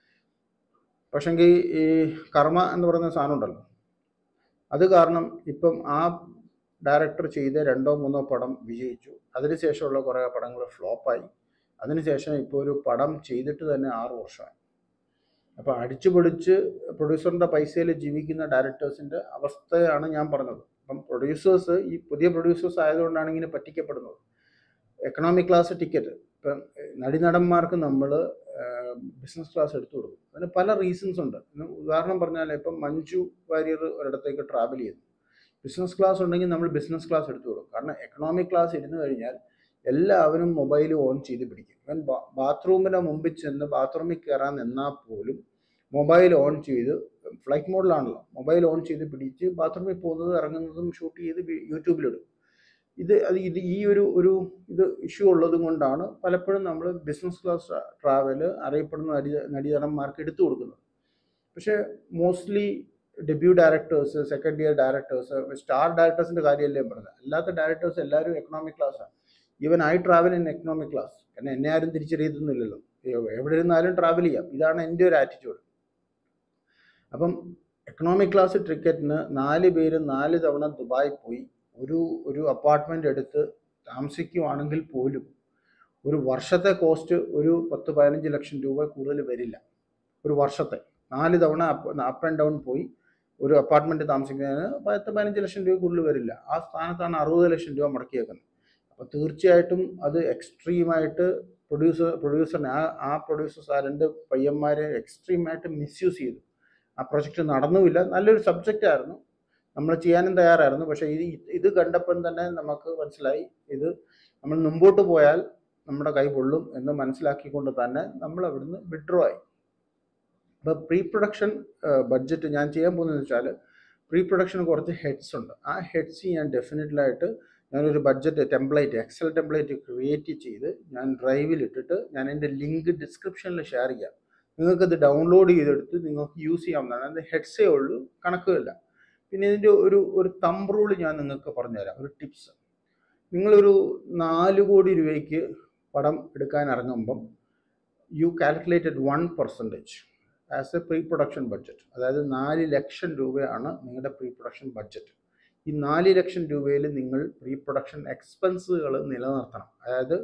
പക്ഷെങ്കിൽ ഈ കർമ്മ എന്ന് പറയുന്ന സാധനം ഉണ്ടല്ലോ അത് കാരണം ഇപ്പം ആ ഡയറക്ടർ ചെയ്ത രണ്ടോ മൂന്നോ പടം വിജയിച്ചു അതിനുശേഷമുള്ള കുറേ പടങ്ങൾ ഫ്ലോപ്പായി അതിനുശേഷം ഇപ്പോൾ ഒരു പടം ചെയ്തിട്ട് തന്നെ ആറ് വർഷമായി അപ്പോൾ അടിച്ചു പൊളിച്ച് പ്രൊഡ്യൂസറിൻ്റെ പൈസയിൽ ജീവിക്കുന്ന ഡയറക്ടേഴ്സിൻ്റെ അവസ്ഥയാണ് ഞാൻ പറഞ്ഞത് അപ്പം പ്രൊഡ്യൂസേഴ്സ് ഈ പുതിയ പ്രൊഡ്യൂസേഴ്സ് ആയതുകൊണ്ടാണ് ഇങ്ങനെ പറ്റിക്കപ്പെടുന്നത് എക്കണോമിക് ക്ലാസ് ടിക്കറ്റ് ഇപ്പം നടന്മാർക്ക് നമ്മൾ ബിസിനസ് ക്ലാസ് എടുത്തു കൊടുക്കും അതിന് പല റീസൺസ് ഉണ്ട് ഉദാഹരണം പറഞ്ഞാൽ ഇപ്പം മഞ്ജു വാര്യർ ഒരിടത്തേക്ക് ട്രാവൽ ചെയ്യുന്നു ബിസിനസ് ക്ലാസ് ഉണ്ടെങ്കിൽ നമ്മൾ ബിസിനസ് ക്ലാസ് എടുത്തു കൊടുക്കും കാരണം എക്കണോമിക് ക്ലാസ് ഇരുന്ന് കഴിഞ്ഞാൽ എല്ലാവരും മൊബൈൽ ഓൺ ചെയ്ത് പിടിക്കും ഇവൻ ബാത്റൂമിൻ്റെ മുമ്പിൽ ചെന്ന് ബാത്റൂമിൽ കയറാൻ നിന്നാൽ പോലും മൊബൈൽ ഓൺ ചെയ്ത് ഫ്ലൈറ്റ് മോഡിലാണല്ലോ മൊബൈൽ ഓൺ ചെയ്ത് പിടിച്ച് ബാത്റൂമിൽ പോകുന്നത് ഇറങ്ങുന്നതും ഷൂട്ട് ചെയ്ത് യൂട്യൂബിലിടും ഇത് അത് ഇത് ഈ ഒരു ഒരു ഇത് ഇഷ്യൂ ഉള്ളത് കൊണ്ടാണ് പലപ്പോഴും നമ്മൾ ബിസിനസ് ക്ലാസ് ട്രാവൽ അറിയപ്പെടുന്ന നടി നടിനടന്മാർക്ക് എടുത്തു കൊടുക്കുന്നത് പക്ഷേ mostly debut directors second year directors star ഡയറക്ടേഴ്സിൻ്റെ കാര്യമല്ലേ പറഞ്ഞത് അല്ലാത്ത ഡയറക്ടേഴ്സ് എല്ലാവരും എക്കണോമിക് ക്ലാസ്സാണ് even I travel in economic class കാരണം എന്നെ ആരും തിരിച്ചറിയത്തൊന്നുമില്ലല്ലോ എവിടെ ഇരുന്നാലും ട്രാവൽ ചെയ്യാം ഇതാണ് എൻ്റെ ഒരു ആറ്റിറ്റ്യൂഡ് അപ്പം എക്കണോമിക് ക്ലാസ് ടിക്കറ്റിന് നാല് പേര് നാല് തവണ ദുബായി പോയി ഒരു ഒരു അപ്പാർട്ട്മെൻ്റ് എടുത്ത് താമസിക്കുവാണെങ്കിൽ പോലും ഒരു വർഷത്തെ കോസ്റ്റ് ഒരു പത്ത് പതിനഞ്ച് ലക്ഷം രൂപ കൂടുതൽ വരില്ല ഒരു വർഷത്തെ നാല് തവണ അപ്പ് ആൻഡ് ഡൗൺ പോയി ഒരു അപ്പാർട്ട്മെൻറ്റ് താമസിക്കുന്നതിന് പത്ത് പതിനഞ്ച് ലക്ഷം രൂപ കൂടുതൽ വരില്ല ആ സ്ഥാനത്താണ് അറുപത് ലക്ഷം രൂപ മുടക്കിയേക്കുന്നത് അപ്പോൾ തീർച്ചയായിട്ടും അത് എക്സ്ട്രീമായിട്ട് പ്രൊഡ്യൂസർ പ്രൊഡ്യൂസറിനെ ആ ആ പ്രൊഡ്യൂസേഴ്സ് ആ രണ്ട് പയ്യന്മാരെ എക്സ്ട്രീമായിട്ട് മിസ്യൂസ് ചെയ്തു ആ പ്രൊജക്റ്റ് നടന്നുമില്ല നല്ലൊരു സബ്ജക്റ്റ് ആയിരുന്നു നമ്മൾ ചെയ്യാനും തയ്യാറായിരുന്നു പക്ഷേ ഇത് ഇത് കണ്ടപ്പം തന്നെ നമുക്ക് മനസ്സിലായി ഇത് നമ്മൾ മുമ്പോട്ട് പോയാൽ നമ്മുടെ കൈ പൊള്ളും എന്ന് മനസ്സിലാക്കിക്കൊണ്ട് തന്നെ നമ്മൾ അവിടുന്ന് വിഡ്രോ ആയി അപ്പോൾ പ്രീ പ്രൊഡക്ഷൻ ബഡ്ജറ്റ് ഞാൻ ചെയ്യാൻ പോകുന്നതെന്ന് വെച്ചാൽ പ്രീ പ്രൊഡക്ഷന് കുറച്ച് ഹെഡ്സ് ഉണ്ട് ആ ഹെഡ്സ് ഞാൻ ഡെഫിനറ്റ്ലായിട്ട് ഞാനൊരു budget template Excel template create ചെയ്ത് ഞാൻ ഡ്രൈവിൽ ഇട്ടിട്ട് ഞാൻ എൻ്റെ ലിങ്ക് ഡിസ്ക്രിപ്ഷനിൽ ഷെയർ ചെയ്യാം നിങ്ങൾക്കത് ഡൗൺലോഡ് ചെയ്തെടുത്ത് നിങ്ങൾക്ക് യൂസ് ചെയ്യാവുന്നതാണ് അത് ഹെഡ്സേ ഉള്ളൂ കണക്കുമില്ല പിന്നെ ഇതിൻ്റെ ഒരു ഒരു തമ്പ് റൂൾ ഞാൻ നിങ്ങൾക്ക് പറഞ്ഞുതരാം ഒരു ടിപ്സ് നിങ്ങളൊരു നാല് കോടി രൂപയ്ക്ക് പടം എടുക്കാൻ ഇറങ്ങുമ്പം you calculated one percentage as a pre production budget അതായത് നാല് ലക്ഷം രൂപയാണ് നിങ്ങളുടെ പ്രീ പ്രൊഡക്ഷൻ ബഡ്ജറ്റ് ഈ നാല് ലക്ഷം രൂപയിൽ നിങ്ങൾ പ്രീ പ്രൊഡക്ഷൻ എക്സ്പെൻസുകൾ നിലനിർത്തണം അതായത്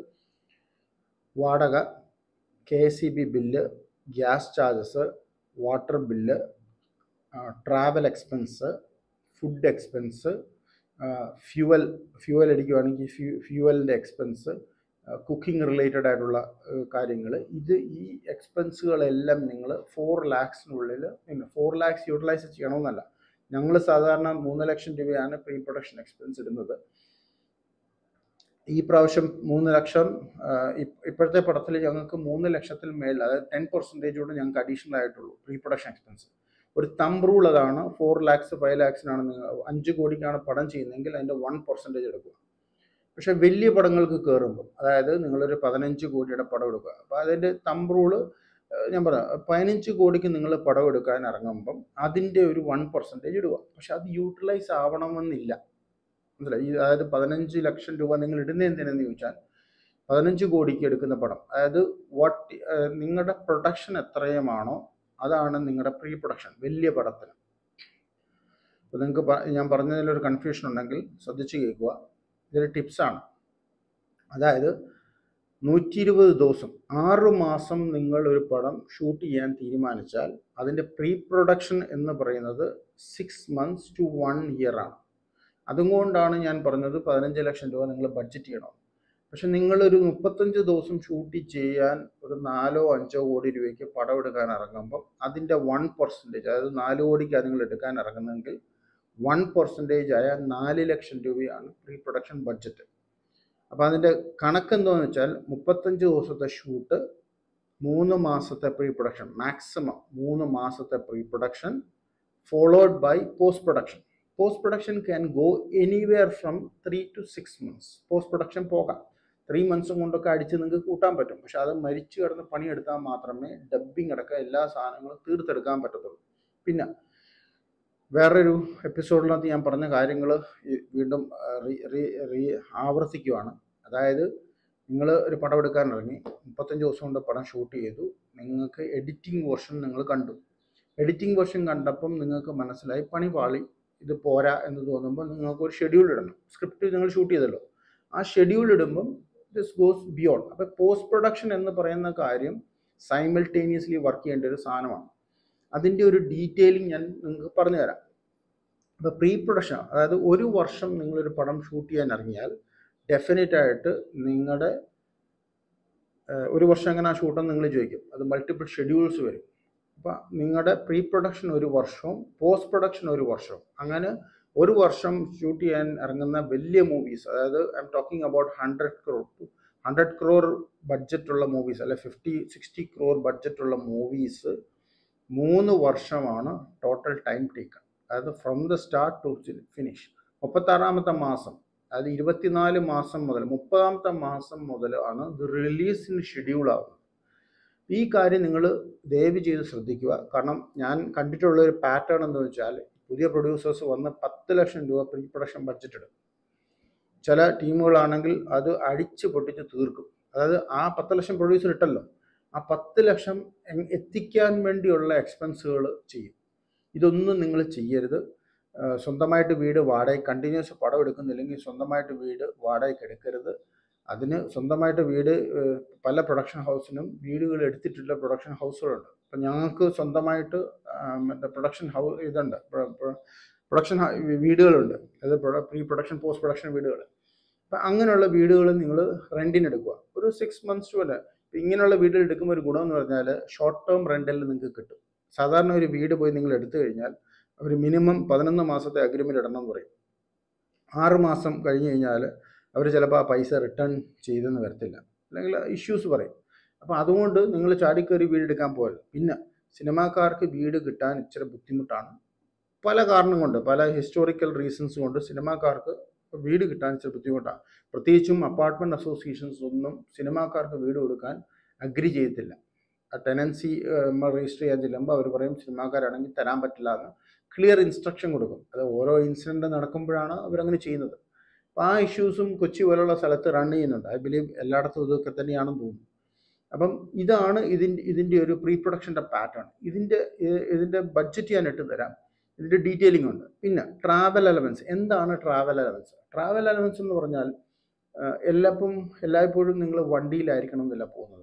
വാടക K S E B bill gas charges water bill travel expense food expense fuel fuel അടിക്കുവാണെങ്കിൽ ഫ്യൂ ഫ്യൂവലിൻ്റെ എക്സ്പെൻസ് കുക്കിംഗ് റിലേറ്റഡ് ആയിട്ടുള്ള കാര്യങ്ങൾ ഇത് ഈ എക്സ്പെൻസുകളെല്ലാം നിങ്ങൾ ഫോർ ലാക്സിനുള്ളിൽ ഫോർ ലാക്സ് യൂട്ടിലൈസ് ചെയ്യണമെന്നല്ല ഞങ്ങൾ സാധാരണ മൂന്ന് ലക്ഷം രൂപയാണ് പ്രീ പ്രൊഡക്ഷൻ എക്സ്പെൻസ് ഇടുന്നത് ഈ പ്രാവശ്യം മൂന്ന് ലക്ഷം ഇപ്പോഴത്തെ പടത്തിൽ ഞങ്ങൾക്ക് മൂന്ന് ലക്ഷത്തിൽ മേളിൽ അതായത് ടെൻ പെർസെൻറ്റേജോട് ഞങ്ങൾക്ക് അഡീഷണൽ ആയിട്ടുള്ളൂ പ്രീ പ്രൊഡക്ഷൻ എക്സ്പെൻസ് ഒരു തമ്പ് റൂൾ അതാണ് ഫോർ ലാക്സ് ഫൈവ് ലാക്സിനാണ് നിങ്ങൾ അഞ്ച് കോടിക്കാണ് പടം ചെയ്യുന്നതെങ്കിൽ അതിൻ്റെ വൺ പെർസെൻറ്റേജ് എടുക്കുക പക്ഷേ വലിയ പടങ്ങൾക്ക് കയറുമ്പോൾ അതായത് നിങ്ങളൊരു പതിനഞ്ച് കോടിയുടെ പടം എടുക്കുക അപ്പോൾ അതിൻ്റെ തമ്പ് റൂള് ഞാൻ പറയാം പതിനഞ്ച് കോടിക്ക് നിങ്ങൾ പടം എടുക്കാൻ ഇറങ്ങുമ്പം അതിൻ്റെ ഒരു വൺ പെർസെൻറ്റേജ് ഇടുക പക്ഷെ അത് യൂട്ടിലൈസ് ആവണമെന്നില്ല മനസ്സിലായി ഈ അതായത് പതിനഞ്ച് ലക്ഷം രൂപ നിങ്ങൾ ഇടുന്ന എന്തിനെന്ന് ചോദിച്ചാൽ പതിനഞ്ച് കോടിക്ക് എടുക്കുന്ന പടം അതായത് വാട്ട് നിങ്ങളുടെ പ്രൊഡക്ഷൻ എത്രയുമാണോ അതാണ് നിങ്ങളുടെ പ്രീ പ്രൊഡക്ഷൻ വലിയ പടത്തിന് അപ്പോൾ നിങ്ങൾക്ക് പ- ഞാൻ പറഞ്ഞതിലൊരു കൺഫ്യൂഷൻ ഉണ്ടെങ്കിൽ ശ്രദ്ധിച്ച് കേൾക്കുക ഇതൊരു ടിപ്സാണ് അതായത് നൂറ്റി ഇരുപത് ദിവസം ആറ് മാസം നിങ്ങൾ ഒരു പടം ഷൂട്ട് ചെയ്യാൻ തീരുമാനിച്ചാൽ അതിൻ്റെ പ്രീ പ്രൊഡക്ഷൻ എന്ന് പറയുന്നത് six months to one year ആണ് അതുകൊണ്ടാണ് ഞാൻ പറഞ്ഞത് പതിനഞ്ച് ലക്ഷം രൂപ നിങ്ങൾ ബഡ്ജറ്റ് ചെയ്യണം പക്ഷെ നിങ്ങളൊരു മുപ്പത്തഞ്ച് ദിവസം ഷൂട്ട് ചെയ്യാൻ ഒരു നാലോ അഞ്ചോ കോടി രൂപയ്ക്ക് പടം എടുക്കാൻ ഇറങ്ങുമ്പം അതിൻ്റെ വൺ പെർസെൻറ്റേജ് അതായത് നാല് കോടിക്കാണ് നിങ്ങൾ എടുക്കാൻ ഇറങ്ങുന്നതെങ്കിൽ വൺ പെർസെൻറ്റേജ് ആയ നാല് ലക്ഷം രൂപയാണ് പ്രീ പ്രൊഡക്ഷൻ ബഡ്ജറ്റ് അപ്പോൾ അതിൻ്റെ കണക്ക് എന്താണെന്ന് വെച്ചാൽ മുപ്പത്തഞ്ച് ദിവസത്തെ ഷൂട്ട് മൂന്ന് മാസത്തെ പ്രീ പ്രൊഡക്ഷൻ മാക്സിമം മൂന്ന് മാസത്തെ pre production followed by post production post production can go anywhere from three to six months post production പോകാം ത്രീ മന്ത്സും കൊണ്ടൊക്കെ അടിച്ച് നിങ്ങൾക്ക് കൂട്ടാൻ പറ്റും പക്ഷെ അത് മരിച്ചു കിടന്ന് പണിയെടുത്താൽ മാത്രമേ ഡബ്ബിംഗ് അടക്കം എല്ലാ സാധനങ്ങളും തീർത്തെടുക്കാൻ പറ്റത്തുള്ളൂ പിന്നെ വേറൊരു എപ്പിസോഡിനകത്ത് ഞാൻ പറഞ്ഞ കാര്യങ്ങൾ വീണ്ടും ആ, റീ- റീ- റീ- ആവർത്തിക്കുവാണ് അതായത് നിങ്ങൾ ഒരു പടം എടുക്കാൻ ഇറങ്ങി മുപ്പത്തഞ്ച് ദിവസം കൊണ്ട് പടം ഷൂട്ട് ചെയ്തു നിങ്ങൾക്ക് എഡിറ്റിംഗ് വേർഷൻ നിങ്ങൾ കണ്ടു എഡിറ്റിംഗ് വേർഷൻ കണ്ടപ്പം നിങ്ങൾക്ക് മനസ്സിലായി പണി പാളി ഇത് പോരാ എന്ന് തോന്നുമ്പോൾ നിങ്ങൾക്ക് ഒരു ഷെഡ്യൂൾ ഇടണം സ്ക്രിപ്റ്റ് നിങ്ങൾ ഷൂട്ട് ചെയ്തല്ലോ ആ ഷെഡ്യൂൾ ഇടുമ്പം ദിസ് ഗോസ് ബിയോണ്ട് അപ്പോൾ പോസ്റ്റ് പ്രൊഡക്ഷൻ എന്ന് പറയുന്ന കാര്യം സൈമിൾട്ടേനിയസ്ലി വർക്ക് ചെയ്യേണ്ട ഒരു സാധനമാണ് അതിൻ്റെ ഒരു ഡീറ്റെയിലിംഗ് ഞാൻ നിങ്ങൾക്ക് പറഞ്ഞു തരാം അപ്പോൾ പ്രീ പ്രൊഡക്ഷൻ അതായത് ഒരു വർഷം നിങ്ങളൊരു പടം ഷൂട്ട് ചെയ്യാൻ ഇറങ്ങിയാൽ ഡെഫിനറ്റ് ആയിട്ട് നിങ്ങളുടെ ഒരു വർഷം എങ്ങനെ ഷൂട്ടെന്ന് നിങ്ങൾ ചോദിക്കും അത് മൾട്ടിപ്പിൾ ഷെഡ്യൂൾസ് വരും അപ്പോൾ നിങ്ങളുടെ പ്രീ പ്രൊഡക്ഷൻ ഒരു വർഷവും പോസ്റ്റ് പ്രൊഡക്ഷൻ ഒരു വർഷവും അങ്ങനെ ഒരു വർഷം ഷൂട്ട് ചെയ്യാൻ ഇറങ്ങുന്ന വലിയ മൂവീസ് അതായത് I'm talking about hundred crore two hundred crore ബഡ്ജറ്റുള്ള മൂവീസ് അല്ലെ ഫിഫ്റ്റി സിക്സ്റ്റി ക്രോർ ബഡ്ജറ്റുള്ള മൂവീസ് മൂന്ന് വർഷമാണ് ടോട്ടൽ ടൈം ടേക്കൺ അതായത് from the start to finish മുപ്പത്താറാമത്തെ മാസം അതായത് ഇരുപത്തിനാല് മാസം മുതൽ മുപ്പതാമത്തെ മാസം മുതൽ ആണ് ഇത് റിലീസിന് ഷെഡ്യൂൾ ആവുന്നത് ഈ കാര്യം നിങ്ങൾ ദയവ് ചെയ്ത് ശ്രദ്ധിക്കുക കാരണം ഞാൻ കണ്ടിട്ടുള്ള ഒരു പാറ്റേൺ എന്ന് വെച്ചാൽ പുതിയ പ്രൊഡ്യൂസേഴ്സ് വന്ന് പത്ത് ലക്ഷം രൂപ പ്രീ പ്രൊഡക്ഷൻ ബഡ്ജറ്റ് ഇടും ചില ടീമുകളാണെങ്കിൽ അത് അടിച്ച് പൊട്ടിച്ച് തീർക്കും അതായത് ആ പത്ത് ലക്ഷം പ്രൊഡ്യൂസർ ഇട്ടല്ലോ ആ പത്ത് ലക്ഷം എങ് എത്തിക്കാൻ വേണ്ടിയുള്ള എക്സ്പെൻസുകൾ ചെയ്യും ഇതൊന്നും നിങ്ങൾ ചെയ്യരുത് ആ, സ്വന്തമായിട്ട് വീട് വാടക കണ്ടിന്യൂസ് പടം എടുക്കുന്നില്ലെങ്കിൽ സ്വന്തമായിട്ട് വീട് വാടകയ്ക്ക് എടുക്കരുത് അതിന് സ്വന്തമായിട്ട് വീട് ഏഹ്, പല പ്രൊഡക്ഷൻ ഹൗസിനും വീടുകൾ എടുത്തിട്ടുള്ള പ്രൊഡക്ഷൻ ഹൗസുകളുണ്ട് അപ്പം ഞങ്ങൾക്ക് സ്വന്തമായിട്ട് ആ, മറ്റേ പ്രൊഡക്ഷൻ ഹൗ ഇതുണ്ട് പ്രൊഡക്ഷൻ വീടുകളുണ്ട് അതായത് പ്രീ പ്രൊഡക്ഷൻ പോസ്റ്റ് പ്രൊഡക്ഷൻ വീടുകൾ അപ്പം അങ്ങനെയുള്ള വീടുകൾ നിങ്ങൾ റെൻറ്റിന് എടുക്കുക ഒരു സിക്സ് മന്ത്സ് വരെ ഇപ്പം ഇങ്ങനെയുള്ള വീടുകൾ എടുക്കുമ്പോൾ ഒരു ഗുണമെന്ന് പറഞ്ഞാൽ ഷോർട്ട് ടേം റെൻറ്റലിൽ നിങ്ങൾക്ക് കിട്ടും സാധാരണ ഒരു വീട് പോയി നിങ്ങൾ എടുത്തു കഴിഞ്ഞാൽ അവർ മിനിമം പതിനൊന്ന് മാസത്തെ അഗ്രിമെൻ്റ് ഇടണം എന്ന് പറയും ആറ് മാസം കഴിഞ്ഞ് കഴിഞ്ഞാൽ അവർ ചിലപ്പോൾ ആ പൈസ റിട്ടേൺ ചെയ്തെന്ന് വരത്തില്ല അല്ലെങ്കിൽ ഇഷ്യൂസ് പറയും അപ്പോൾ അതുകൊണ്ട് നിങ്ങൾ ചാടിക്കയറി വീട് എടുക്കാൻ പോകരുത് പിന്നെ സിനിമാക്കാർക്ക് വീട് കിട്ടാൻ ഇച്ചിരി ബുദ്ധിമുട്ടാണ് പല കാരണം കൊണ്ട് പല ഹിസ്റ്റോറിക്കൽ റീസൺസ് കൊണ്ട് സിനിമാക്കാർക്ക് വീട് കിട്ടാൻ ഇച്ചിരി ബുദ്ധിമുട്ടാണ് പ്രത്യേകിച്ചും അപ്പാർട്ട്മെൻറ്റ് അസോസിയേഷൻസ് ഒന്നും സിനിമാക്കാർക്ക് വീട് കൊടുക്കാൻ അഗ്രി ചെയ്യത്തില്ല ആ ടെനൻസി രജിസ്റ്റർ ചെയ്യാൻ ചെല്ലുമ്പോൾ അവർ പറയും സിനിമാക്കാരാണെങ്കിൽ തരാൻ പറ്റില്ല എന്ന് ക്ലിയർ ഇൻസ്ട്രക്ഷൻ കൊടുക്കും അത് ഓരോ ഇൻസിഡൻറ്റ് നടക്കുമ്പോഴാണ് അവരങ്ങനെ ചെയ്യുന്നത് അപ്പോൾ ആ ഇഷ്യൂസും കൊച്ചി പോലുള്ള സ്ഥലത്ത് റൺ ചെയ്യുന്നുണ്ട് ഐ ബിലീവ് എല്ലായിടത്തും ഇതൊക്കെ തന്നെയാണെന്ന് തോന്നുന്നു അപ്പം ഇതാണ് ഇതിൻ്റെ ഇതിൻ്റെ ഒരു പ്രീ പ്രൊഡക്ഷൻ്റെ പാറ്റേൺ ഇതിൻ്റെ ഇ- ഇതിൻ്റെ ബഡ്ജറ്റ് ഞാൻ ഇട്ട് തരാം ഇതിൻ്റെ ഡീറ്റെയിലിംഗ് ഉണ്ട് പിന്നെ ട്രാവൽ അലവൻസ് എന്താണ് ട്രാവൽ അലവൻസ് ട്രാവൽ അലവൻസ് എന്ന് പറഞ്ഞാൽ ആ, എല്ലാപ്പം എല്ലായ്പ്പോഴും നിങ്ങൾ വണ്ടിയിലായിരിക്കണം എന്നില്ല പോകുന്നത്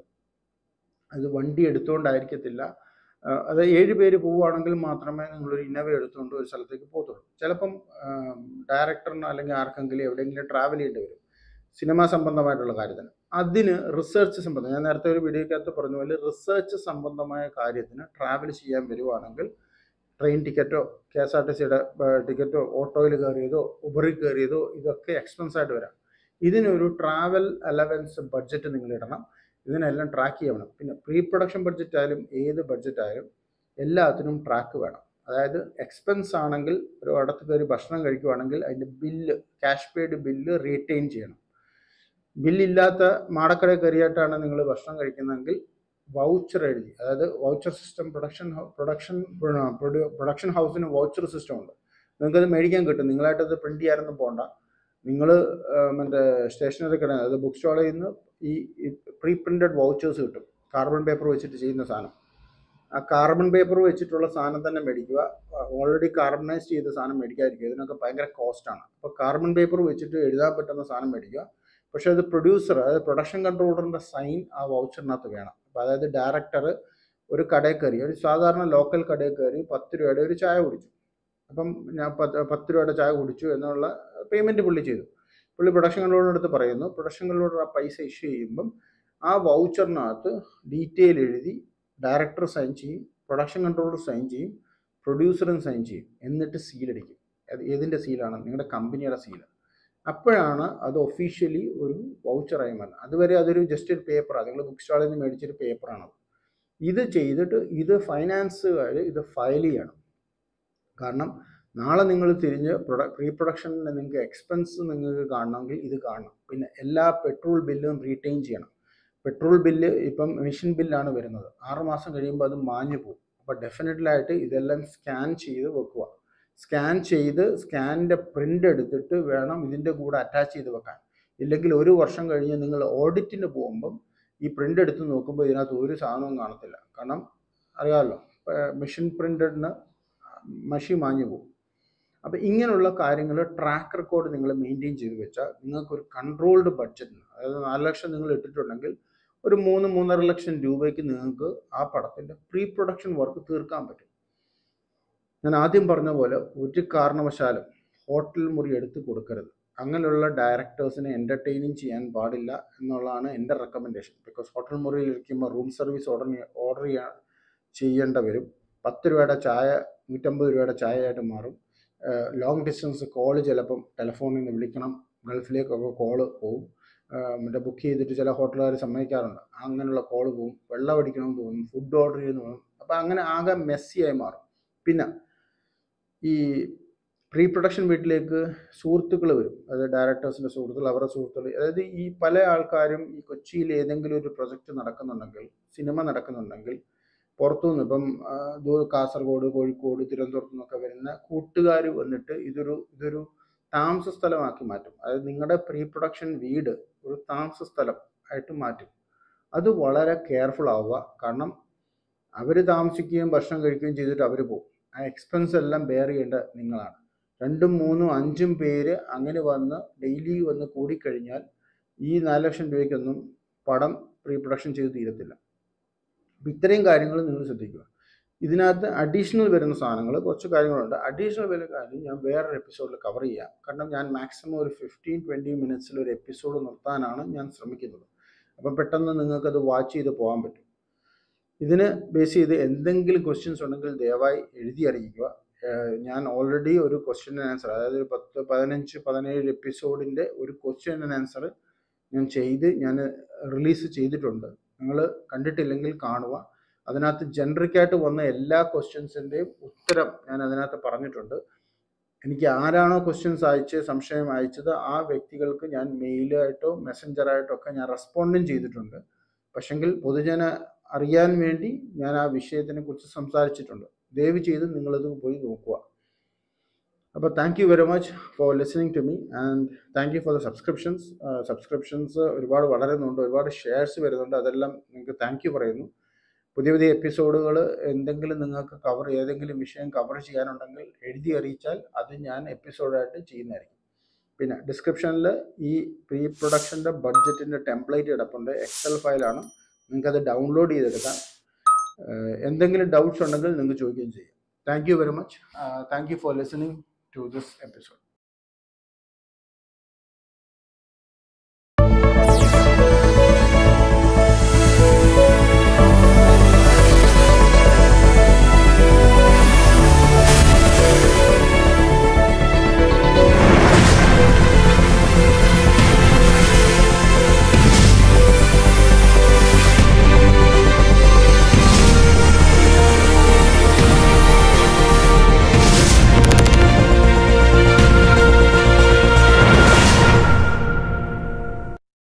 അത് വണ്ടി എടുത്തുകൊണ്ടായിരിക്കത്തില്ല ആ, അത് ഏഴ് പേര് പോവുകയാണെങ്കിൽ മാത്രമേ നിങ്ങളൊരു ഇന്നോവ എടുത്തുകൊണ്ട് ഒരു സ്ഥലത്തേക്ക് പോകത്തുള്ളൂ ചിലപ്പം ഡയറക്ടറിന് അല്ലെങ്കിൽ ആർക്കെങ്കിലും എവിടെയെങ്കിലും ട്രാവൽ ചെയ്യേണ്ടി വരും സിനിമ സംബന്ധമായിട്ടുള്ള കാര്യത്തിന് അതിന് റിസർച്ച് സംബന്ധം ഞാൻ നേരത്തെ ഒരു വീഡിയോക്കകത്ത് പറഞ്ഞ പോലെ റിസർച്ച് സംബന്ധമായ കാര്യത്തിന് ട്രാവൽ ചെയ്യാൻ വരുവാണെങ്കിൽ ട്രെയിൻ ടിക്കറ്റോ കെ എസ് ആർ ടി സിയുടെ ടിക്കറ്റോ ഓട്ടോയിൽ കയറിയതോ ഉബറിൽ കയറിയതോ ഇതൊക്കെ എക്സ്പെൻസ് ആയിട്ട് വരാം ഇതിനൊരു ട്രാവൽ അലവൻസ് ബഡ്ജറ്റ് നിങ്ങൾ ഇടണം ഇതിനെല്ലാം ട്രാക്ക് ചെയ്യണം പിന്നെ പ്രീ പ്രൊഡക്ഷൻ ബഡ്ജറ്റ് ആയാലും ഏത് ബഡ്ജറ്റ് ആയാലും എല്ലാത്തിനും ട്രാക്ക് വേണം അതായത് എക്സ്പെൻസ് ആണെങ്കിൽ ഒരു അടുത്ത് കയറി ഭക്ഷണം കഴിക്കുവാണെങ്കിൽ അതിൻ്റെ bill cash paid bill retain ചെയ്യണം ബില്ലില്ലാത്ത മാടക്കടയിൽ കയറിയിട്ടാണ് നിങ്ങൾ ഭക്ഷണം കഴിക്കുന്നതെങ്കിൽ വൗച്ചർ എഴുതി അതായത് voucher system production production production ഹൗസിന് വൗച്ചർ സിസ്റ്റം ഉണ്ട് നിങ്ങൾക്കത് മേടിക്കാൻ കിട്ടും നിങ്ങളായിട്ടത് പ്രിന്റ് ചെയ്യാനൊന്നും പോകണ്ട നിങ്ങൾ മറ്റേ സ്റ്റേഷനറി കട അതായത് ബുക്ക് സ്റ്റാളിൽ നിന്ന് ഈ പ്രീ പ്രിന്റഡ് വൗച്ചേഴ്സ് കിട്ടും കാർബൺ പേപ്പർ വെച്ചിട്ട് ചെയ്യുന്ന സാധനം ആ കാർബൺ പേപ്പർ വെച്ചിട്ടുള്ള സാധനം തന്നെ മേടിക്കുക ഓൾറെഡി കാർബണൈസ് ചെയ്ത സാധനം മേടിക്കാതിരിക്കുക ഇതിനൊക്കെ ഭയങ്കര കോസ്റ്റാണ് അപ്പോൾ കാർബൺ പേപ്പർ വെച്ചിട്ട് എഴുതാൻ പറ്റുന്ന സാധനം മേടിക്കുക പക്ഷേ അത് പ്രൊഡ്യൂസർ അതായത് പ്രൊഡക്ഷൻ കൺട്രോളറിൻ്റെ സൈൻ ആ വൗച്ചറിനകത്ത് വേണം അപ്പോൾ അതായത് ഡയറക്ടർ ഒരു കടയിൽ കയറി ഒരു സാധാരണ ലോക്കൽ കടയിൽ കയറി പത്ത് രൂപയുടെ ഒരു ചായ കുടിച്ചു അപ്പം ഞാൻ പത്ത് പത്ത് രൂപയുടെ ചായ കുടിച്ചു എന്നുള്ള പേയ്മെൻറ്റ് പുള്ളി ചെയ്തു പുള്ളി പ്രൊഡക്ഷൻ കൺട്രോളറിൻ്റെ അടുത്ത് പറയുന്നു പ്രൊഡക്ഷൻ കൺട്രോളർ ആ പൈസ ഇഷ്യൂ ചെയ്യുമ്പം ആ വൗച്ചറിനകത്ത് ഡീറ്റെയിൽ എഴുതി ഡയറക്ടർ സൈൻ ചെയ്യും പ്രൊഡക്ഷൻ കൺട്രോളർ സൈൻ ചെയ്യും പ്രൊഡ്യൂസറും സൈൻ ചെയ്യും എന്നിട്ട് സീലടിക്കും അത് ഏതിൻ്റെ സീലാണ് നിങ്ങളുടെ കമ്പനിയുടെ സീൽ അപ്പോഴാണ് അത് ഒഫീഷ്യലി ഒരു വൗച്ചറായി മാറുന്നത് അതുവരെ അതൊരു ജസ്റ്റ് ഒരു പേപ്പറാണ് നിങ്ങൾ ബുക്ക് സ്റ്റാളിൽ നിന്ന് മേടിച്ചൊരു പേപ്പറാണത് ഇത് ചെയ്തിട്ട് ഇത് ഫൈനാൻസുകാർ ഇത് ഫയൽ ചെയ്യണം കാരണം നാളെ നിങ്ങൾ തിരിഞ്ഞ് പ്രൊഡ പ്രീ പ്രൊഡക്ഷനിൽ നിങ്ങൾക്ക് എക്സ്പെൻസ് നിങ്ങൾക്ക് കാണണമെങ്കിൽ ഇത് കാണണം പിന്നെ എല്ലാ പെട്രോൾ ബില്ലും റീറ്റെയിൻ ചെയ്യണം പെട്രോൾ ബില്ല് ഇപ്പം മെഷീൻ ബില്ലാണ് വരുന്നത് ആറ് മാസം കഴിയുമ്പോൾ അത് മാഞ്ഞു പോകും അപ്പോൾ ഡെഫിനറ്റ്ലായിട്ട് ഇതെല്ലാം സ്കാൻ ചെയ്ത് വെക്കുക സ്കാൻ ചെയ്ത് സ്കാനിൻ്റെ പ്രിൻ്റ് എടുത്തിട്ട് വേണം ഇതിൻ്റെ കൂടെ അറ്റാച്ച് ചെയ്ത് വെക്കാൻ ഇല്ലെങ്കിൽ ഒരു വർഷം കഴിഞ്ഞ് നിങ്ങൾ ഓഡിറ്റിന് പോകുമ്പം ഈ പ്രിൻ്റ് എടുത്ത് നോക്കുമ്പോൾ ഇതിനകത്ത് ഒരു സാധനവും കാണത്തില്ല കാരണം അറിയാമല്ലോ മെഷീൻ പ്രിൻ്റഡിന് മഷി മാഞ്ഞു പോകും അപ്പോൾ ഇങ്ങനെയുള്ള കാര്യങ്ങൾ ട്രാക്ക് റെക്കോർഡ് നിങ്ങൾ മെയിൻറ്റെയിൻ ചെയ്ത് വെച്ചാൽ നിങ്ങൾക്കൊരു കൺട്രോൾഡ് ബഡ്ജറ്റിന് അതായത് നാല് ലക്ഷം നിങ്ങൾ ഇട്ടിട്ടുണ്ടെങ്കിൽ ഒരു മൂന്ന് മൂന്നര ലക്ഷം രൂപയ്ക്ക് നിങ്ങൾക്ക് ആ പടത്തിൻ്റെ പ്രീ പ്രൊഡക്ഷൻ വർക്ക് തീർക്കാൻ പറ്റും ഞാൻ ആദ്യം പറഞ്ഞ പോലെ ഒരു കാരണവശാലും ഹോട്ടൽ മുറി എടുത്ത് കൊടുക്കരുത് അങ്ങനെയുള്ള ഡയറക്ടേഴ്സിനെ എൻ്റർടൈനിങ് ചെയ്യാൻ പാടില്ല എന്നുള്ളതാണ് എൻ്റെ റെക്കമെൻഡേഷൻ ബിക്കോസ് ഹോട്ടൽ മുറിയിൽ ഇരിക്കുമ്പോൾ റൂം സർവീസ് ഓർഡർ ഓർഡർ ചെയ്യാൻ ചെയ്യേണ്ട വരും പത്ത് രൂപയുടെ ചായ നൂറ്റമ്പത് രൂപയുടെ ചായയായിട്ട് മാറും ലോങ് ഡിസ്റ്റൻസ് കോൾ ചിലപ്പം ടെലിഫോണിൽ നിന്ന് വിളിക്കണം ഗൾഫിലേക്കൊക്കെ കോള് പോവും മറ്റേ ബുക്ക് ചെയ്തിട്ട് ചില ഹോട്ടലുകാർ സമ്മതിക്കാറുണ്ട് അങ്ങനെയുള്ള കോൾ പോവും വെള്ളം അടിക്കണമെന്ന് തോന്നും ഫുഡ് ഓർഡർ ചെയ്യുന്നു തോന്നും അപ്പോൾ അങ്ങനെ ആകെ മെസ്സിയായി മാറും പിന്നെ ഈ പ്രീ പ്രൊഡക്ഷൻ വീട്ടിലേക്ക് സുഹൃത്തുക്കൾ വരും അതായത് ഡയറക്ടേഴ്സിൻ്റെ സുഹൃത്തുക്കൾ അവരുടെ സുഹൃത്തുക്കൾ അതായത് ഈ പല ആൾക്കാരും ഈ കൊച്ചിയിൽ ഏതെങ്കിലും ഒരു പ്രൊജക്റ്റ് നടക്കുന്നുണ്ടെങ്കിൽ സിനിമ നടക്കുന്നുണ്ടെങ്കിൽ പുറത്തുനിന്ന് ഇപ്പം കാസർഗോഡ് കോഴിക്കോട് തിരുവനന്തപുരത്തു നിന്നൊക്കെ വരുന്ന കൂട്ടുകാർ വന്നിട്ട് ഇതൊരു ഇതൊരു താമസ സ്ഥലമാക്കി മാറ്റും അതായത് നിങ്ങളുടെ പ്രീ പ്രൊഡക്ഷൻ വീട് ഒരു താമസ സ്ഥലം ആയിട്ട് മാറ്റും അത് വളരെ കെയർഫുൾ ആവുക കാരണം അവർ താമസിക്കുകയും ഭക്ഷണം കഴിക്കുകയും ചെയ്തിട്ട് അവർ പോകും ആ എക്സ്പെൻസ് എല്ലാം ബെയർ ചെയ്യേണ്ട നിങ്ങളാണ് രണ്ടും മൂന്നും അഞ്ചും പേര് അങ്ങനെ വന്ന് ഡെയിലി വന്ന് കൂടിക്കഴിഞ്ഞാൽ ഈ നാല് ലക്ഷം രൂപയ്ക്കൊന്നും പടം പ്രീ പ്രൊഡക്ഷൻ ചെയ്ത് തീരത്തില്ല അപ്പം ഇത്രയും കാര്യങ്ങൾ നിങ്ങൾ ശ്രദ്ധിക്കുക ഇതിനകത്ത് അഡീഷണൽ വരുന്ന സാധനങ്ങൾ കുറച്ച് കാര്യങ്ങളുണ്ട് അഡീഷണൽ വരുന്ന കാര്യം ഞാൻ വേറൊരു എപ്പിസോഡിൽ കവർ ചെയ്യാം കാരണം ഞാൻ മാക്സിമം ഒരു ഫിഫ്റ്റീൻ ട്വൻറ്റി മിനിറ്റ്സിൽ ഒരു എപ്പിസോഡ് നിർത്താനാണ് ഞാൻ ശ്രമിക്കുന്നത് അപ്പം പെട്ടെന്ന് നിങ്ങൾക്കത് വാച്ച് ചെയ്ത് പോകാൻ പറ്റും ഇതിന് ബേസ് ചെയ്ത് എന്തെങ്കിലും ക്വസ്റ്റ്യൻസ് ഉണ്ടെങ്കിൽ ദയവായി എഴുതി അറിയിക്കുക ഞാൻ ഓൾറെഡി ഒരു ക്വസ്റ്റ്യൻ ആൻസർ അതായത് ഒരു പത്ത് പതിനഞ്ച് പതിനേഴ് എപ്പിസോഡിൻ്റെ ഒരു ക്വസ്റ്റ്യൻ ആൻസർ ഞാൻ ചെയ്ത് ഞാൻ റിലീസ് ചെയ്തിട്ടുണ്ട് നിങ്ങൾ കണ്ടിട്ടില്ലെങ്കിൽ കാണുക അതിനകത്ത് ജനറിക്കായിട്ട് വന്ന എല്ലാ ക്വസ്റ്റ്യൻസിൻ്റെയും ഉത്തരം ഞാൻ അതിനകത്ത് പറഞ്ഞിട്ടുണ്ട് എനിക്ക് ആരാണോ ക്വസ്റ്റ്യൻസ് അയച്ച് സംശയം അയച്ചത് ആ വ്യക്തികൾക്ക് ഞാൻ മെയിലായിട്ടോ മെസ്സഞ്ചറായിട്ടോ ഒക്കെ ഞാൻ റെസ്പോണ്ടും ചെയ്തിട്ടുണ്ട് പക്ഷെങ്കിൽ പൊതുജന അറിയാൻ വേണ്ടി ഞാൻ ആ വിഷയത്തിനെ കുറിച്ച് സംസാരിച്ചിട്ടുണ്ട് ദയവ് ചെയ്ത് നിങ്ങളത് പോയി നോക്കുക അപ്പോൾ thank you very much for listening to me and thank you for the subscriptions subscriptions ഒരുപാട് വളരുന്നുണ്ട് ഒരുപാട് ഷെയർസ് വരുന്നുണ്ട് അതെല്ലാം നിങ്ങൾക്ക് താങ്ക് യു പറയുന്നു പുതിയ പുതിയ എപ്പിസോഡുകൾ എന്തെങ്കിലും നിങ്ങൾക്ക് കവർ ഏതെങ്കിലും വിഷയം കവർ ചെയ്യാനുണ്ടെങ്കിൽ എഴുതി അറിയിച്ചാൽ അത് ഞാൻ എപ്പിസോഡായിട്ട് ചെയ്യുന്നതായിരിക്കും പിന്നെ ഡിസ്ക്രിപ്ഷനിൽ ഈ പ്രീ പ്രൊഡക്ഷൻ്റെ ബഡ്ജറ്റിൻ്റെ ടെംപ്ലേറ്റ് കിടപ്പുണ്ട് എക്സൽ ഫയലാണ് നിങ്ങൾക്കത് ഡൗൺലോഡ് ചെയ്തെടുക്കാം എന്തെങ്കിലും ഡൗട്ട്സ് ഉണ്ടെങ്കിൽ നിങ്ങൾക്ക് ചോദിക്കുകയും ചെയ്യാം thank you very much thank you for listening to this episode.